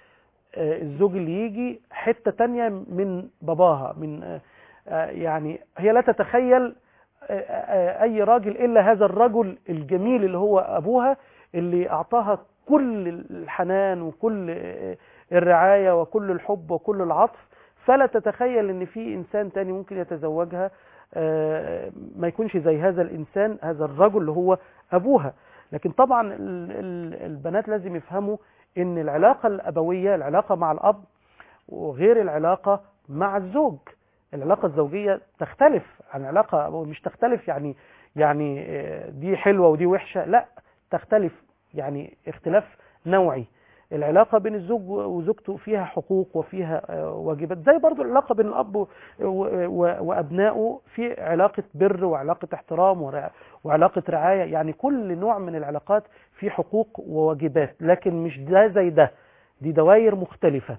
آه، الزوج اللي يجي حته تانية من باباها من آه، آه، يعني هي لا تتخيل آه، آه، اي راجل الا هذا الرجل الجميل اللي هو ابوها اللي اعطاها كل الحنان وكل آه، الرعايه وكل الحب وكل العطف فلا تتخيل ان في انسان تاني ممكن يتزوجها آه، ما يكونش زي هذا الانسان هذا الرجل اللي هو ابوها لكن طبعا ال- ال- البنات لازم يفهموا ان العلاقه الابويه العلاقه مع الاب وغير العلاقه مع الزوج العلاقه الزوجيه تختلف عن علاقه أبوية. مش تختلف يعني يعني آه، دي حلوه ودي وحشه لا تختلف يعني اختلاف نوعي العلاقه بين الزوج وزوجته فيها حقوق وفيها آه، واجبات زي برضو العلاقه بين الاب و- و- وابنائه في علاقه بر وعلاقه احترام ورع- وعلاقه رعايه يعني كل نوع من العلاقات فيه حقوق وواجبات لكن مش ده زي ده دي دوائر مختلفه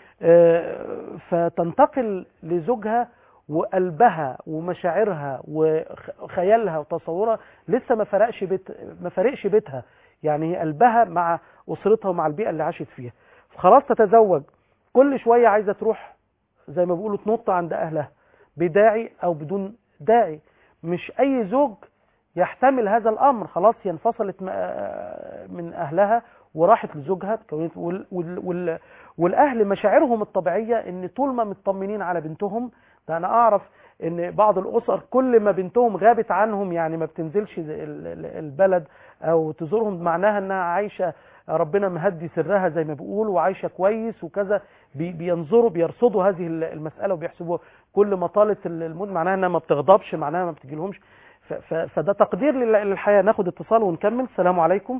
آه، فتنتقل لزوجها وقلبها ومشاعرها وخيالها وتصورها لسه ما فرقش بيت ما فرقش بيتها يعني هي قلبها مع اسرتها ومع البيئه اللي عاشت فيها خلاص تتزوج كل شويه عايزه تروح زي ما بيقولوا تنط عند اهلها بداعي او بدون داعي مش اي زوج يحتمل هذا الامر خلاص هي انفصلت م- من اهلها وراحت لزوجها تكونت وال وال وال والاهل مشاعرهم الطبيعيه ان طول ما مطمنين على بنتهم ده انا اعرف ان بعض الاسر كل ما بنتهم غابت عنهم يعني ما بتنزلش ال- ال- البلد او تزورهم معناها انها عايشه ربنا مهدي سرها زي ما بيقول وعايشه كويس وكذا بي- بينظروا بيرصدوا هذه ال- المساله وبيحسبوها كل ما طالت ال- الموت معناها انها ما بتغضبش معناها ما بتجيلهمش ف- ف- فده تقدير لل- للحياه ناخد اتصال ونكمل السلام عليكم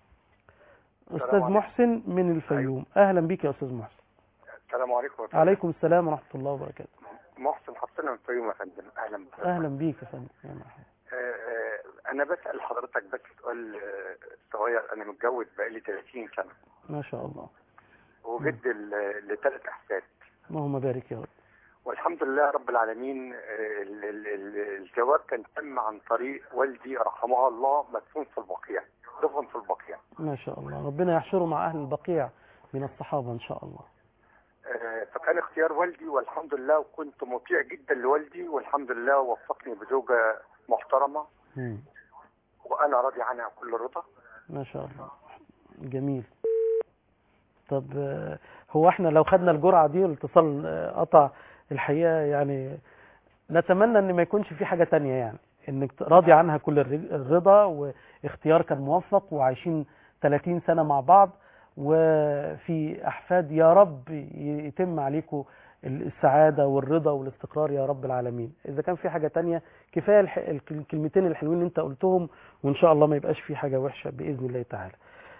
استاذ عليكم. محسن من الفيوم اهلا بيك يا استاذ محسن السلام عليكم ورحمة عليكم السلام ورحمه الله وبركاته الله. محسن حسنا من الفيوم يا فندم اهلا بك اهلا بيك يا فندم يا مرحبا آه، آه، انا بسال حضرتك بس سؤال آه، صغير انا متجوز بقالي 30 سنه ما شاء الله وجد ل- لثلاث احفاد اللهم بارك يا رب والحمد لله رب العالمين آه، ال- ال- ال- الجواب كان تم عن طريق والدي رحمه الله مدفون في البقيع دفن في البقيع ما شاء الله ربنا يحشره مع اهل البقيع من الصحابه ان شاء الله آه، فكان اختيار والدي والحمد لله وكنت مطيع جدا لوالدي والحمد لله وفقني بزوجه محترمه مم. وانا راضي عنها كل رضا ما شاء الله جميل طب آه، هو احنا لو خدنا الجرعة دي والاتصال آه، قطع الحقيقة يعني نتمنى ان ما يكونش في حاجة تانية يعني انك راضي عنها كل الر- الرضا واختيار كان موفق وعايشين 30 سنة مع بعض وفي احفاد يا رب يتم عليكم السعادة والرضا والاستقرار يا رب العالمين اذا كان في حاجة تانية كفاية الح- الك- الكلمتين الحلوين اللي انت قلتهم وان شاء الله ما يبقاش في حاجة وحشة باذن الله تعالى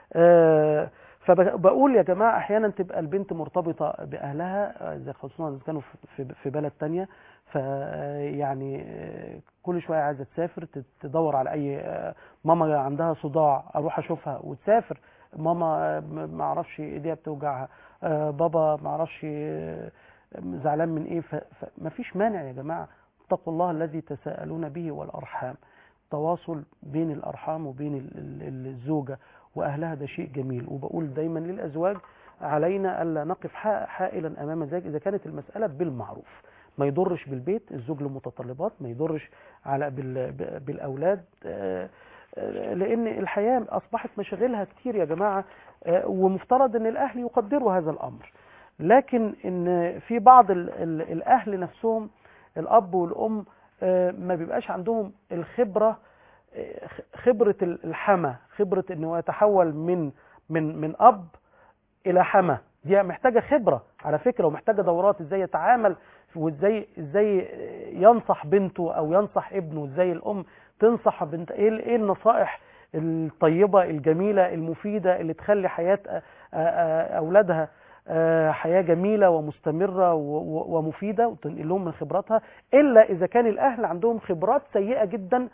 آه، فبقول يا جماعة احيانا تبقى البنت مرتبطة باهلها آه، زي خصوصا اذا كانوا في- في في بلد تانية ف يعني آه، كل شوية عايزة تسافر تت- تدور على اي آه، ماما عندها صداع اروح اشوفها وتسافر ماما آه، م- ما اعرفش ايديها بتوجعها آه، بابا ما اعرفش آه، زعلان من ايه فما فيش مانع يا جماعة اتقوا الله الذي تساءلون به والارحام تواصل بين الارحام وبين ال- ال- الزوجة واهلها ده شيء جميل وبقول دايما للازواج علينا الا نقف حا- حائلا امام ذلك اذا كانت المساله بالمعروف ما يضرش بالبيت الزوج له متطلبات ما يضرش على بال ب- بالاولاد آه، آه، لان الحياه اصبحت مشاغلها كتير يا جماعه آه، ومفترض ان الاهل يقدروا هذا الامر لكن ان في بعض ال- ال- الاهل نفسهم الاب والام آه، ما بيبقاش عندهم الخبره آه، خبره الحما خبره انه يتحول من من من اب الى حما دي محتاجه خبره على فكره ومحتاجه دورات ازاي يتعامل وازاي ازاي ينصح بنته او ينصح ابنه ازاي الام تنصح بنت ايه ايه النصائح الطيبه الجميله المفيده اللي تخلي حياه أ- أ- اولادها آه، حياه جميله ومستمره و- و- ومفيده وتنقل لهم من خبراتها الا اذا كان الاهل عندهم خبرات سيئه جدا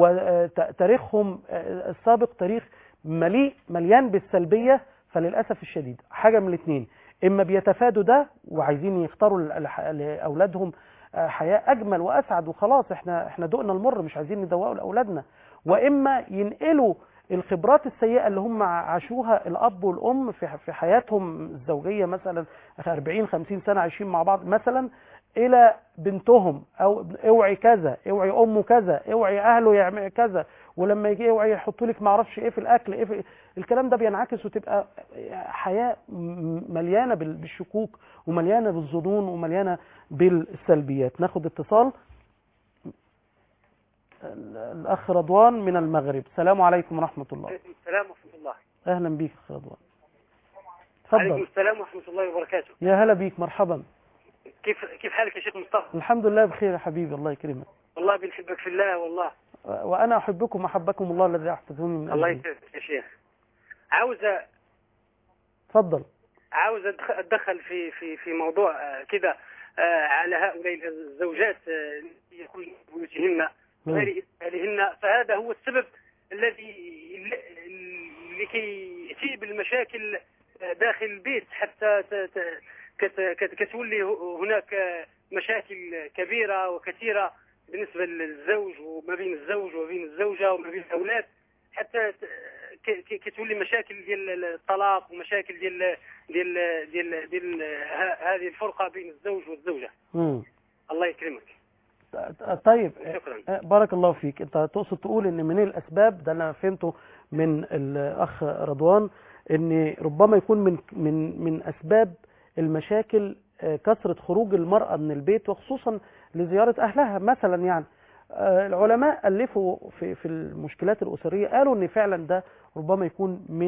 وتاريخهم السابق تاريخ مليء مليان بالسلبيه فللاسف الشديد حاجه من الاثنين اما بيتفادوا ده وعايزين يختاروا ل- لح- لاولادهم آه، حياه اجمل واسعد وخلاص احنا احنا دقنا المر مش عايزين ندوقه لاولادنا واما ينقلوا الخبرات السيئه اللي هم عاشوها الاب والام في في حياتهم الزوجيه مثلا 40 50 سنه عايشين مع بعض مثلا الى بنتهم او اوعي كذا اوعي امه كذا اوعي اهله يعمل كذا ولما يجي اوعي يحطوا لك ما اعرفش ايه في الاكل ايه في الكلام ده بينعكس وتبقى حياه م- مليانه بال- بالشكوك ومليانه بالظنون ومليانه بالسلبيات ناخد اتصال ال- الاخ رضوان من المغرب السلام عليكم ورحمه الله عليكم السلام ورحمة الله اهلا بيك اخ رضوان عليكم اتفضل السلام ورحمة الله وبركاته يا هلا بيك مرحبا كيف كيف حالك يا شيخ مصطفى الحمد لله بخير يا حبيبي الله يكرمك والله بنحبك في الله والله وانا احبكم احبكم الله الذي احببتوني من الله اجله يسعدك يا شيخ عاوزة اتفضل عاوز أدخ- اتدخل في في في موضوع آه، كده آه، على هؤلاء الزوجات آه، التي يكون في بيوتهن مم. غير اهلهن فهذا هو السبب الذي لكي يأتي بالمشاكل آه، داخل البيت حتى ت- ت- كت- كت- كتولي هناك مشاكل كبيرة وكثيرة بالنسبة للزوج وما بين الزوج وما بين الزوجة وما بين الأولاد حتى ت- ك- ك- كتولي مشاكل ديال الطلاق ومشاكل ديال ديال ديال ديال ه- هذه الفرقة بين الزوج والزوجة مم. الله يكرمك طيب شكرا آه، بارك الله فيك انت تقصد تقول ان من الاسباب ده انا فهمته من الاخ رضوان ان ربما يكون من من من اسباب المشاكل آه، كثرة خروج المرأة من البيت وخصوصا لزيارة اهلها مثلا يعني آه، العلماء الفوا في في المشكلات الاسرية قالوا ان فعلا ده ربما يكون من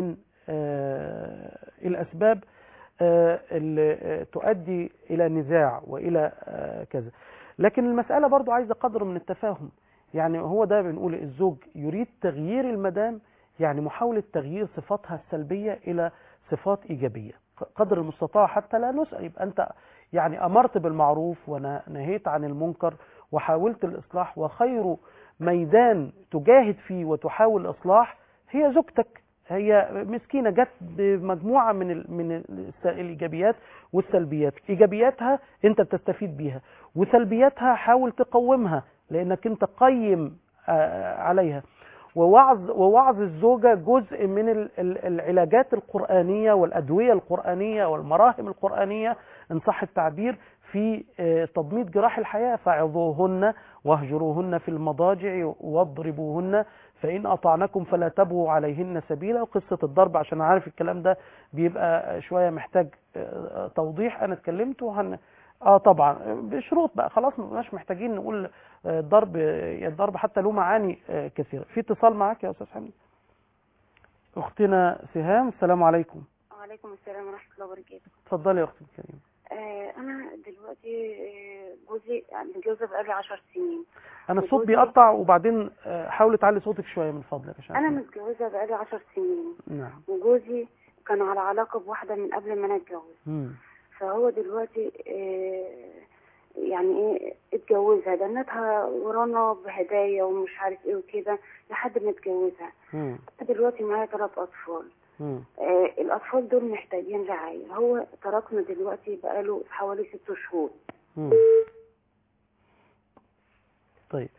آه، الاسباب آه، اللي آه، تؤدي الى نزاع والى آه، كذا لكن المساله برضو عايزه قدر من التفاهم يعني هو ده بنقول الزوج يريد تغيير المدام يعني محاوله تغيير صفاتها السلبيه الى صفات ايجابيه قدر المستطاع حتى لا نسال يبقى انت يعني امرت بالمعروف ونهيت عن المنكر وحاولت الاصلاح وخير ميدان تجاهد فيه وتحاول الاصلاح هي زوجتك هي مسكينه جت بمجموعه من ال من ال الايجابيات والسلبيات ايجابياتها انت بتستفيد بيها وسلبياتها حاول تقومها لانك انت قيم آه، عليها ووعظ ووعظ الزوجه جزء من ال- ال- العلاجات القرانيه والادويه القرانيه والمراهم القرانيه ان صح التعبير في آه، تضميد جراح الحياه فعظوهن واهجروهن في المضاجع واضربوهن فإن أطعنكم فلا تبغوا عليهن سبيلا وقصة الضرب عشان عارف الكلام ده بيبقى شوية محتاج آه، توضيح أنا اتكلمت وهن اه طبعا بشروط بقى خلاص ما بقناش محتاجين نقول آه، الضرب آه، الضرب حتى له معاني آه، كثيرة في اتصال معاك يا أستاذ حميد أختنا سهام السلام عليكم وعليكم السلام ورحمة الله وبركاته اتفضلي يا أختي الكريمة آه أنا دلوقتي آه، جوزي يعني متجوزة بقالي عشر سنين أنا الصوت وجوزي- بيقطع وبعدين آه، حاولي تعلي صوتك شوية من فضلك عشان أنا أسمع. متجوزة بقالي عشر سنين نعم وجوزي كان على علاقة بواحدة من قبل ما أنا أتجوز مم. فهو دلوقتي آه، يعني ايه اتجوزها دنتها ورانا بهدايا ومش عارف ايه وكده لحد ما اتجوزها مم. دلوقتي معايا ثلاث اطفال مم. آه الاطفال دول محتاجين رعاية هو تركنا دلوقتي بقاله حوالي ست شهور مم. طيب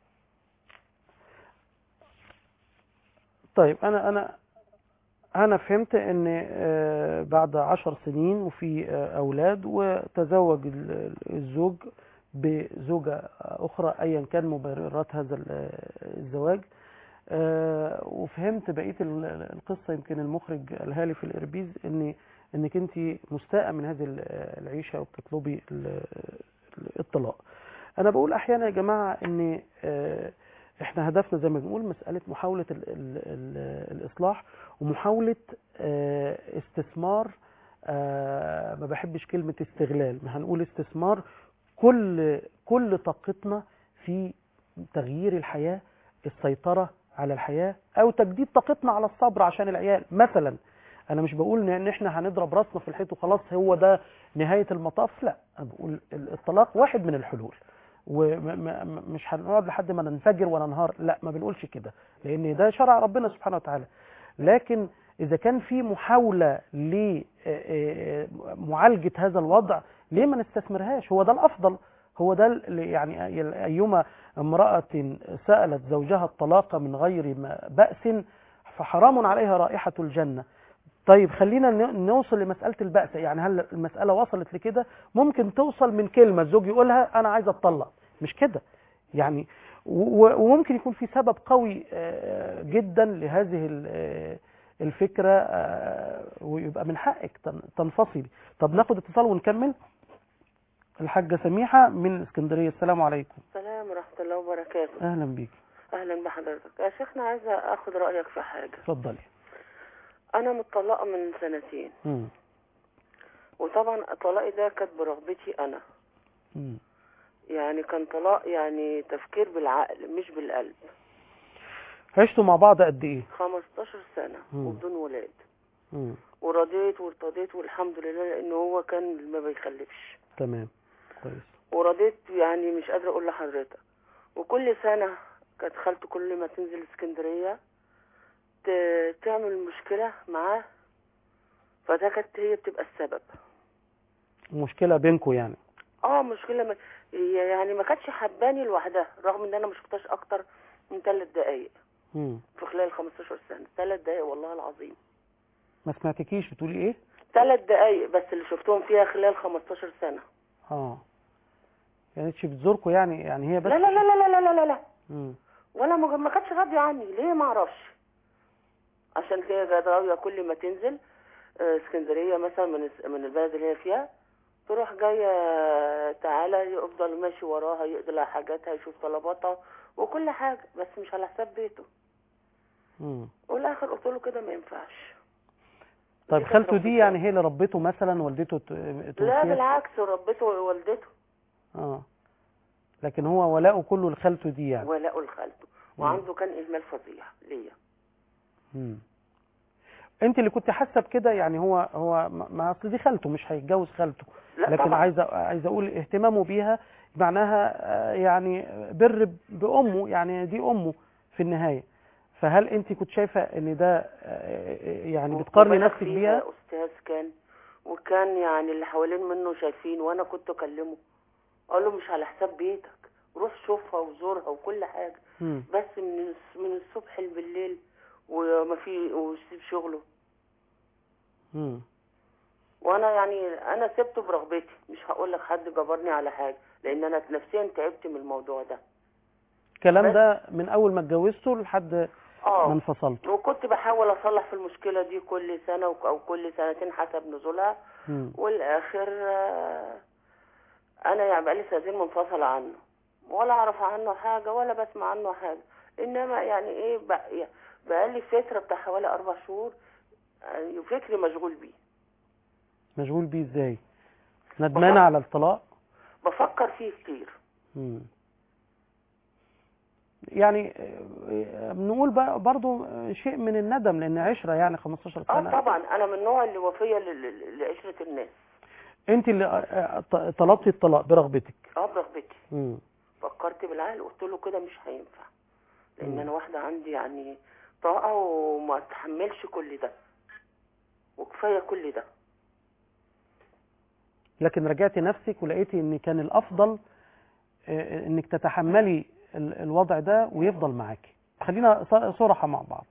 طيب انا انا انا فهمت ان آه، بعد عشر سنين وفي آه، اولاد وتزوج ال- ال- الزوج بزوجة اخرى ايا كان مبررات هذا ال- الزواج آه، وفهمت بقيه ال- ال- القصه يمكن المخرج قالها لي في الاربيز ان انك انت مستاءه من هذه ال- العيشه وبتطلبي ال- ال- الطلاق انا بقول احيانا يا جماعه ان آه، احنا هدفنا زي ما بنقول مساله محاوله ال ال ال الاصلاح ومحاوله آه، استثمار آه، ما بحبش كلمه استغلال ما هنقول استثمار كل كل طاقتنا في تغيير الحياه السيطره على الحياه او تجديد طاقتنا على الصبر عشان العيال مثلا انا مش بقول ان احنا هنضرب راسنا في الحيط وخلاص هو ده نهايه المطاف لا انا بقول الطلاق واحد من الحلول ومش هنقعد لحد ما ننفجر وننهار لا ما بنقولش كده لان ده شرع ربنا سبحانه وتعالى لكن اذا كان في محاوله لمعالجه هذا الوضع ليه ما نستثمرهاش هو ده الافضل هو ده اللي يعني ايما امراه سالت زوجها الطلاق من غير ما باس فحرام عليها رائحه الجنه طيب خلينا ن- نوصل لمسألة البأس يعني هل المسألة وصلت لكده ممكن توصل من كلمة الزوج يقولها أنا عايز أتطلق مش كده يعني و- وممكن يكون في سبب قوي آه، جدا لهذه ال- آه، الفكرة آه، ويبقى من حقك تن- تنفصلي طب ناخد اتصال ونكمل الحاجة سميحة من اسكندرية السلام عليكم السلام ورحمة الله وبركاته أهلا بيك أهلا بحضرتك يا شيخنا عايزة أخد رأيك في حاجة اتفضلي أنا متطلقة من سنتين مم. وطبعا طلاقي ده كانت برغبتي أنا مم. يعني كان طلاق يعني تفكير بالعقل مش بالقلب عشتوا مع بعض قد إيه 15 سنة مم. وبدون ولاد مم. ورضيت وارتضيت والحمد لله لأن هو كان ما بيخلفش تمام كويس ورضيت يعني مش قادرة أقول لحضرتك وكل سنة كانت خالته كل ما تنزل اسكندرية ت- تعمل مشكلة معاه فده كانت هي بتبقى السبب مشكلة بينكم يعني اه مشكلة ما هي يعني ما كانتش حباني لوحدها رغم ان انا ما شفتهاش اكتر من ثلاث دقايق مم. في خلال 15 سنة ثلاث دقايق والله العظيم ما سمعتكيش بتقولي ايه ثلاث دقايق بس اللي شفتهم فيها خلال 15 سنة اه كانتش بتزوركم يعني يعني هي بس لا لا لا لا لا لا لا لا مم. ولا ما ما كانتش راضية عني ليه ما اعرفش عشان كده كانت راضية كل ما تنزل آه، اسكندرية مثلا من الس- من البلد اللي هي فيها تروح جاية تعالى يفضل ماشي وراها يقضي لها حاجاتها يشوف طلباتها وكل حاجة بس مش على حساب بيته مم. والاخر قلت له كده ما ينفعش طيب دي كانت خالته دي ربته. يعني هي اللي ربته مثلا والدته ت- لا توفيت بالعكس ربته ووالدته اه لكن هو ولاؤه كله لخالته دي يعني ولاءه لخالته مم. وعنده كان اهمال فظيع ليا مم. انت اللي كنت حاسه بكده يعني هو هو ما- ما اصل دي خالته مش هيتجوز خالته لا لكن طبعا عايز عايز اقول اهتمامه بيها معناها آه، يعني بر ب- بامه يعني دي امه في النهايه فهل انت كنت شايفه ان ده آه، يعني بتقارني وبالغ نفسك فيها بيها استاذ كان وكان يعني اللي حوالين منه شايفين وانا كنت اكلمه اقول له مش على حساب بيتك روح شوفها وزورها وكل حاجه مم. بس من الس- من الصبح بالليل وما في ويسيب شغله مم. وانا يعني انا سبته برغبتي مش هقول لك حد جبرني على حاجه لان انا نفسيا تعبت من الموضوع ده الكلام بس- ده من اول ما اتجوزته لحد ما اه انفصلت وكنت بحاول اصلح في المشكله دي كل سنه وك- او كل سنتين حسب نزولها مم. والاخر آه، انا يعني بقالي سنتين منفصله عنه ولا اعرف عنه حاجه ولا بسمع عنه حاجه انما يعني ايه بق- بقالي فتره بتاع حوالي اربع شهور آه، فكري مشغول بيه مشغول بيه ازاي ندمانه على الطلاق بفكر فيه كتير مم. يعني آه، بنقول بقى برضو آه، شيء من الندم لان عشره يعني 15 اه سنه طبعا انا من النوع اللي وفيه ل- ل- لعشره الناس انت اللي آه، آه، ط- طلبتي الطلاق برغبتك اه برغبتي مم. فكرت بالعقل قلت له كده مش هينفع لان مم. انا واحده عندي يعني طاقه وما اتحملش كل ده وكفايه كل ده لكن رجعتي نفسك ولقيتي ان كان الافضل آه، انك تتحملي ال- الوضع ده ويفضل معاكي خلينا ص- صراحه مع بعض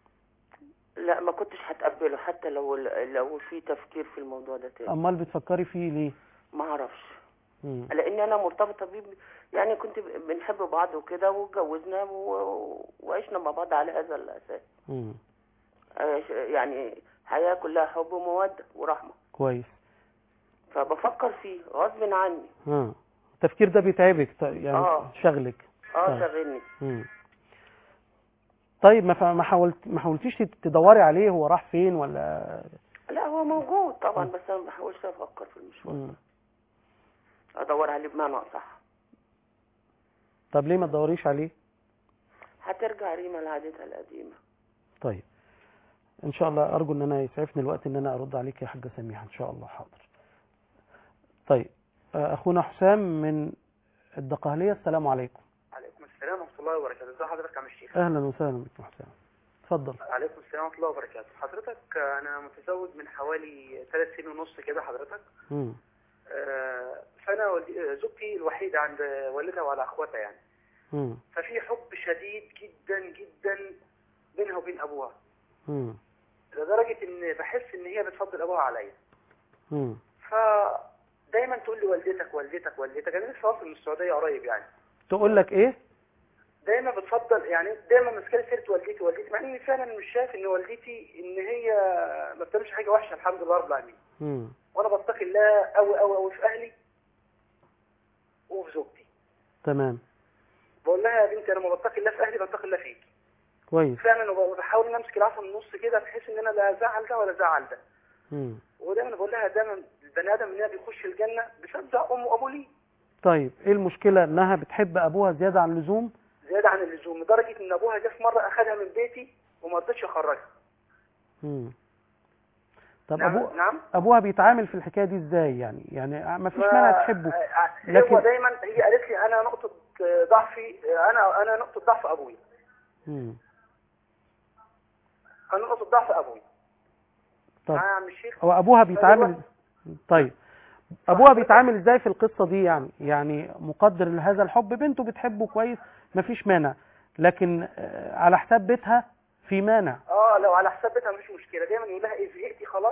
لا ما كنتش هتقبله حتى لو لو في تفكير في الموضوع ده تاني امال بتفكري فيه ليه ما اعرفش مم. لان انا مرتبطه بيه ب- يعني كنت ب- بنحب بعض وكده واتجوزنا و- وعشنا مع بعض على هذا الاساس مم. عيش- يعني حياه كلها حب وموده ورحمه كويس فبفكر فيه غصب عني اه التفكير ده بيتعبك ط- يعني آه. شغلك اه طيب. شغلني مم. طيب ما ف- ما حاولت ما حاولتيش تت- تدوري عليه هو راح فين ولا لا هو موجود طبعا بس انا ما بحاولش افكر في المشوار مم. ادور عليه بمعنى اصح طب ليه ما تدوريش عليه هترجع ريما لعادتها القديمه طيب ان شاء الله ارجو ان انا يسعفني الوقت ان انا ارد عليك يا حاجه سميحه ان شاء الله حاضر طيب آه، اخونا حسام من الدقهليه السلام عليكم عليكم السلام ورحمة الله وبركاته ازي حضرتك يا عم الشيخ اهلا وسهلا بك يا حسام اتفضل عليكم السلام ورحمة الله وبركاته حضرتك آه، أنا متزوج من حوالي ثلاث سنين ونص كده حضرتك مم. آه، فأنا والدي- آه، زوجتي الوحيدة عند والدها وعلى أخواتها يعني مم. ففي حب شديد جدا جدا بينها وبين أبوها مم. لدرجة إن بحس إن هي بتفضل أبوها عليا مم. فدايما تقول لي والدتك والدتك والدتك أنا لسه واصل من السعودية قريب يعني تقول لك ايه دايما بتفضل يعني دايما ماسكه لي سيره والدتي والدتي مع اني فعلا مش شايف ان والدتي ان هي ما بتعملش حاجه وحشه الحمد لله رب العالمين مم. وانا بتقي الله قوي قوي قوي في اهلي وفي زوجتي تمام بقول لها يا بنتي انا لما بتقي الله في اهلي بتقي الله فيك كويس فعلا وبحاول ان امسك العصا من النص كده بحيث ان انا لا ازعل ده ولا ازعل ده مم. ودايما بقول لها دايما البني ادم انها بيخش الجنه بسبب امه وابوه ليه طيب ايه المشكله انها بتحب ابوها زياده عن اللزوم زياده عن اللزوم لدرجه ان ابوها جه في مره اخذها من بيتي وما رضيتش اخرجها مم. طب نعم ابو نعم ابوها بيتعامل في الحكايه دي ازاي يعني يعني ما فيش ما- مانع تحبه آه، لكن- هو دايما هي قالت لي انا نقطه آه، ضعفي آه، انا انا نقطه ضعف ابوي مم. انا نقطه ضعف ابوي طب معايا يا عم الشيخ هو ابوها بيتعامل طيب ابوها بيتعامل ازاي في القصه دي يعني يعني مقدر لهذا الحب بنته بتحبه كويس مفيش مانع لكن آه، على حساب بيتها في مانع اه لو على حساب بيتها مفيش مشكله دايما يقول لها ايه زهقتي خلاص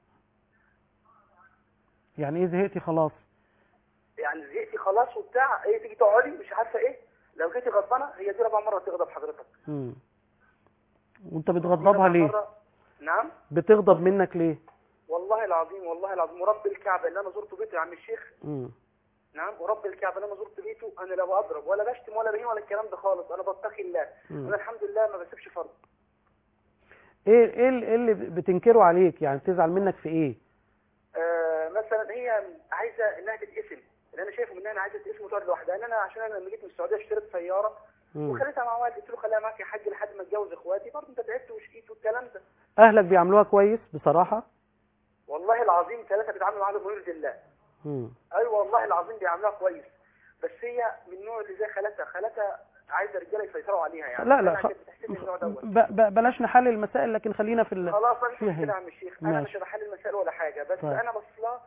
يعني ايه زهقتي خلاص يعني زهقتي خلاص وبتاع ايه تيجي تقعدي مش عارفه ايه لو جيتي غضبانه هي دي رابع مره تغضب حضرتك مم. وانت دي بتغضبها رابع ليه مرة. نعم بتغضب منك ليه والله العظيم والله العظيم ورب الكعبه اللي انا زرت بيته يا عم الشيخ مم. نعم ورب الكعبه اللي انا زرت بيته انا لا بضرب ولا بشتم ولا بهين ولا الكلام ده خالص انا بتقي الله مم. انا الحمد لله ما بسيبش فرض ايه ايه اللي- إيه اللي بتنكره عليك يعني بتزعل منك في ايه آه مثلا هي عايزه انها تتقسم اللي انا شايفه منها انا عايزه تتقسم وتقعد لوحدها ان انا عشان انا لما جيت من السعوديه اشتريت سياره مم. وخليتها مع والدي قلت له خليها معاك يا حاج لحد ما اتجوز اخواتي برضه انت تعبت وشقيت والكلام ده اهلك بيعملوها كويس بصراحه والله العظيم ثلاثه بيتعاملوا معاها بمرض الله مم. ايوه والله العظيم بيعاملوها كويس بس هي من النوع اللي زي خالتها خالتها عايزه رجاله يسيطروا عليها يعني لا لا أنا خ... كانت بتحسبني النوع دوت ب... ب... بلاش نحلل المسائل لكن خلينا في ال... خلاص انا مش فيها مشكله هنا. يا عم الشيخ انا ماشي. مش بحل المسائل ولا حاجه بس طيب. انا بص لها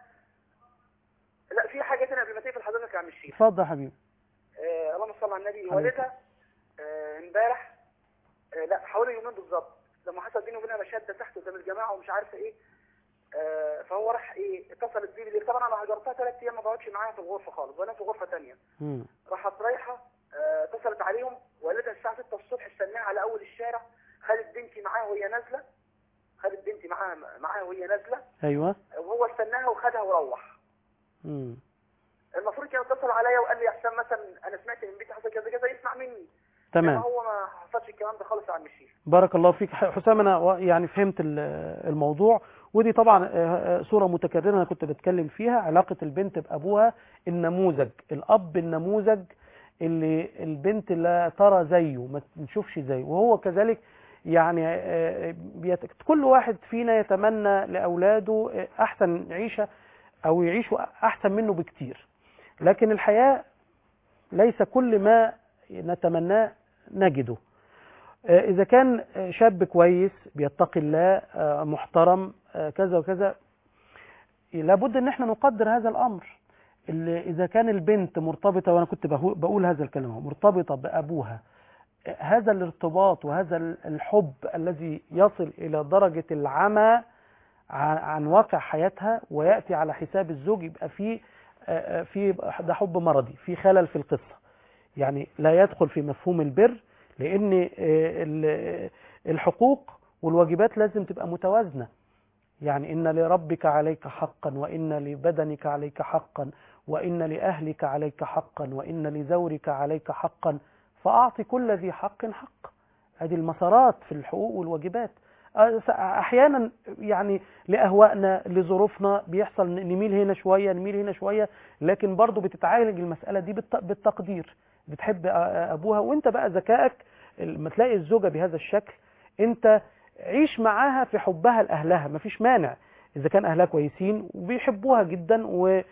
لا في حاجه ثانيه قبل ما تقفل حضرتك يا عم الشيخ اتفضل يا حبيبي آه اللهم صل على النبي عليه والدها آه، امبارح آه لا حوالي يومين بالظبط لما حصل بيني وبينها مشاده تحت قدام الجماعه ومش عارفه ايه آه فهو راح ايه اتصلت بيه بالليل طبعا انا هجرتها ثلاث ايام ما بقعدش معاها في الغرفه خالص وانا في غرفه ثانيه مم. راحت رايحه آه، اتصلت عليهم والدها الساعه 6 الصبح استناها على اول الشارع خدت بنتي معاها وهي نازله خدت بنتي معاها معاها وهي نازله ايوه وهو استناها وخدها وروح مم. المفروض كان اتصل عليا وقال لي يا حسام مثلا انا سمعت من بنتي حصل كذا كذا يسمع مني تمام إنما هو ما حصلش الكلام ده خالص يا عم الشيخ بارك الله فيك ح- حسام انا و- يعني فهمت ال- الموضوع ودي طبعا آه، آه، صورة متكررة انا كنت بتكلم فيها علاقة البنت بابوها النموذج الاب النموذج اللي البنت لا ترى زيه ما نشوفش زيه وهو كذلك يعني آه، بيت... كل واحد فينا يتمنى لاولاده آه، احسن عيشة او يعيشوا احسن منه بكتير لكن الحياة ليس كل ما نتمناه نجده آه، إذا كان آه، شاب كويس بيتقي الله آه، محترم آه، كذا وكذا لابد ان احنا نقدر هذا الامر اللي اذا كان البنت مرتبطه وانا كنت بهو- بقول هذا الكلام أهو، مرتبطه بابوها آه، هذا الارتباط وهذا ال- الحب الذي يصل الى درجه العمى عن عن واقع حياتها وياتي على حساب الزوج يبقى في آه، آه، في ده حب مرضي في خلل في القصه يعني لا يدخل في مفهوم البر لان آه، ال- الحقوق والواجبات لازم تبقى متوازنه يعني ان لربك عليك حقا وان لبدنك عليك حقا وان لاهلك عليك حقا وان لزورك عليك حقا فاعط كل ذي حق حق هذه المسارات في الحقوق والواجبات آه، احيانا يعني لاهوائنا لظروفنا بيحصل ن- نميل هنا شويه نميل هنا شويه لكن برضو بتتعالج المساله دي بالت- بالتقدير بتحب آه، آه، ابوها وانت بقى ذكائك لما تلاقي الزوجه بهذا الشكل انت عيش معاها في حبها لاهلها مفيش مانع اذا كان اهلها كويسين وبيحبوها جدا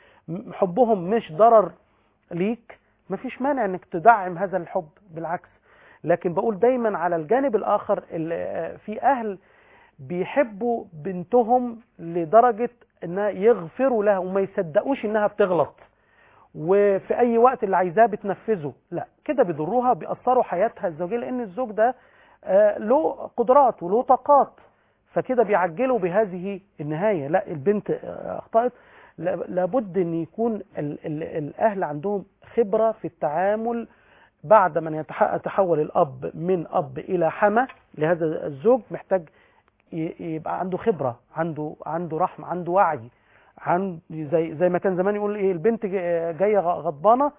وحبهم مش ضرر ليك مفيش مانع انك تدعم هذا الحب بالعكس لكن بقول دايما على الجانب الاخر ال- في اهل بيحبوا بنتهم لدرجة انها يغفروا لها وما يصدقوش انها بتغلط وفي اي وقت اللي عايزاه بتنفذه لا كده بيضروها بيأثروا حياتها الزوجية لان الزوج ده آه، له قدرات وله طاقات فكده بيعجلوا بهذه النهاية لا البنت آه، اخطأت لا- لابد ان يكون ال ال الاهل عندهم خبرة في التعامل بعد ما يتح- يتحول الاب من اب الى حما لهذا الزوج محتاج ي- يبقى عنده خبرة عنده عنده رحمة عنده وعي عن زي زي ما كان زمان يقول ايه البنت جا- جايه غ- غضبانه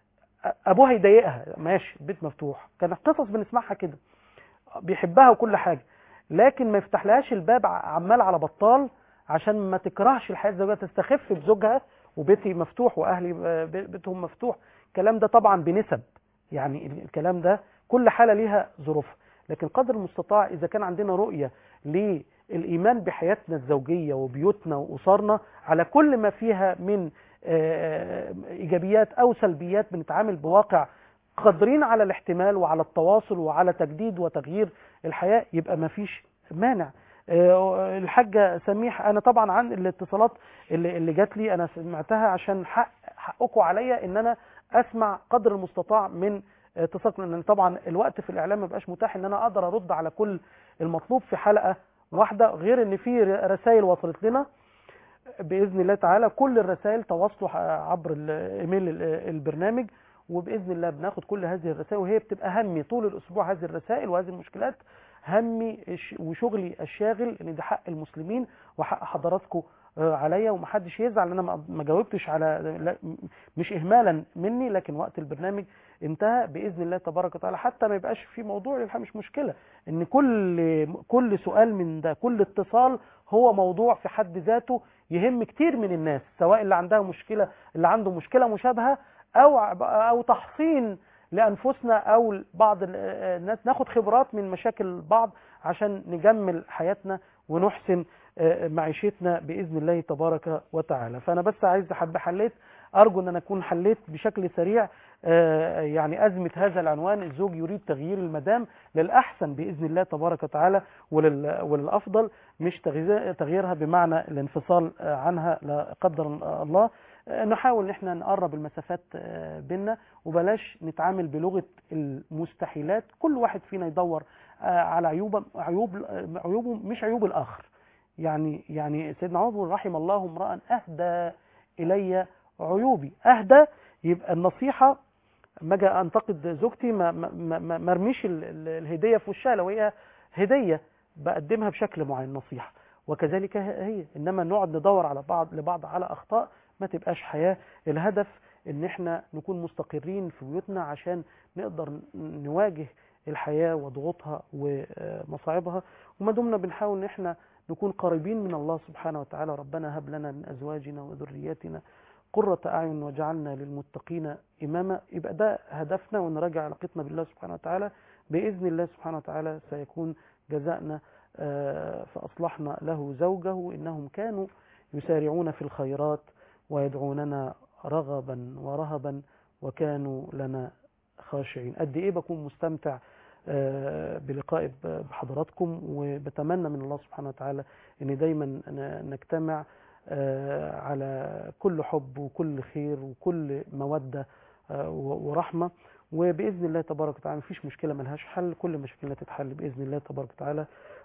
ابوها يضايقها ماشي البيت مفتوح كان قصص بنسمعها كده بيحبها وكل حاجه لكن ما يفتحلهاش الباب ع- عمال على بطال عشان ما تكرهش الحياه الزوجيه تستخف بزوجها وبيتي مفتوح واهلي آه، بي- بيتهم مفتوح الكلام ده طبعا بنسب يعني ال- الكلام ده كل حاله ليها ظروفها لكن قدر المستطاع اذا كان عندنا رؤيه للايمان بحياتنا الزوجيه وبيوتنا واسرنا على كل ما فيها من آه، ايجابيات او سلبيات بنتعامل بواقع قادرين على الاحتمال وعلى التواصل وعلى تجديد وتغيير الحياه يبقى ما فيش مانع آه، الحاجه سميح انا طبعا عن الاتصالات اللي اللي جات لي انا سمعتها عشان حق حقكم عليا ان انا اسمع قدر المستطاع من اتصالكم لان طبعا الوقت في الاعلام ما بقاش متاح ان انا اقدر ارد على كل المطلوب في حلقه واحده غير ان في رسائل وصلت لنا باذن الله تعالى كل الرسائل تواصلوا عبر الايميل البرنامج وباذن الله بناخد كل هذه الرسائل وهي بتبقى همي طول الاسبوع هذه الرسائل وهذه المشكلات همي الش- وشغلي الشاغل ان ده حق المسلمين وحق حضراتكم آه، عليا ومحدش يزعل ان انا ما- ما جاوبتش على لا م- مش اهمالا مني لكن وقت البرنامج انتهى باذن الله تبارك وتعالى حتى ما يبقاش في موضوع للحق مش مشكله ان كل كل سؤال من ده كل اتصال هو موضوع في حد ذاته يهم كتير من الناس سواء اللي عندها مشكله اللي عنده مشكله مشابهه او او تحصين لانفسنا او بعض ال- الناس ناخد خبرات من مشاكل بعض عشان نجمل حياتنا ونحسن آه، معيشتنا باذن الله تبارك وتعالى فانا بس عايز حب حليت ارجو ان انا اكون حليت بشكل سريع آه، يعني ازمه هذا العنوان الزوج يريد تغيير المدام للاحسن باذن الله تبارك وتعالى ولل- وللافضل مش تغيير- تغييرها بمعنى الانفصال آه، عنها لا قدر الله آه، نحاول ان احنا نقرب المسافات آه، بينا وبلاش نتعامل بلغه المستحيلات كل واحد فينا يدور آه، على عيوب عيوب آه، عيوبه مش عيوب الاخر يعني يعني سيدنا عمر رحم الله امرا اهدى الي عيوبي اهدى يبقى النصيحه ما اجي انتقد زوجتي ما ما ما- ما ما ارميش ال- ال- الهديه في وشها لو هي هديه بقدمها بشكل معين نصيحه وكذلك هي انما نقعد ندور على بعض لبعض على اخطاء ما تبقاش حياه الهدف ان احنا نكون مستقرين في بيوتنا عشان نقدر نواجه الحياه وضغوطها ومصاعبها وما دمنا بنحاول ان احنا نكون قريبين من الله سبحانه وتعالى ربنا هب لنا من ازواجنا وذرياتنا قرة أعين وجعلنا للمتقين إماما يبقى ده هدفنا ونراجع علاقتنا بالله سبحانه وتعالى بإذن الله سبحانه وتعالى سيكون جزاءنا آه، فأصلحنا له زوجه إنهم كانوا يسارعون في الخيرات ويدعوننا رغبا ورهبا وكانوا لنا خاشعين قد إيه بكون مستمتع آه، بلقائي ب- بحضراتكم وبتمنى من الله سبحانه وتعالى ان دايما ن- نجتمع آه، على كل حب وكل خير وكل مودة آه، و- ورحمة وبإذن الله تبارك وتعالى مفيش مشكلة ملهاش حل كل مشكلة تتحل بإذن الله تبارك وتعالى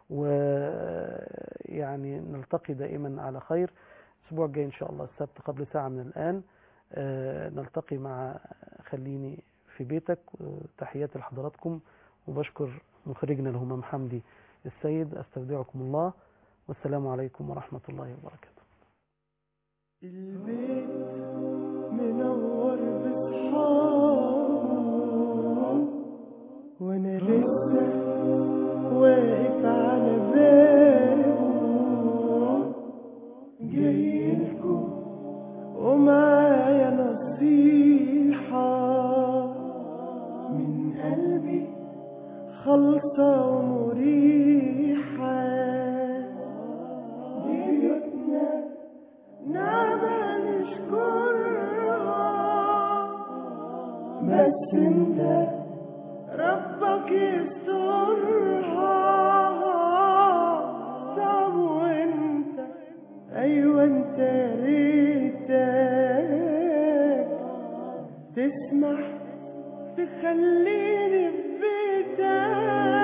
ويعني نلتقي دائما على خير الأسبوع الجاي إن شاء الله السبت قبل ساعة من الآن آه، نلتقي مع خليني في بيتك آه، تحياتي لحضراتكم وبشكر مخرجنا الهمام حمدي السيد أستودعكم الله والسلام عليكم ورحمة الله وبركاته البيت منور بصحابه وانا لسه واقف على بابه جايلكوا ومعايا نصيحة من قلبي خالصة ومريحة بيوتنا نعمة نشكرها بس انت ربك يسترها طب وانت ايوه انت يا ريتك تسمح تخليني في بيتك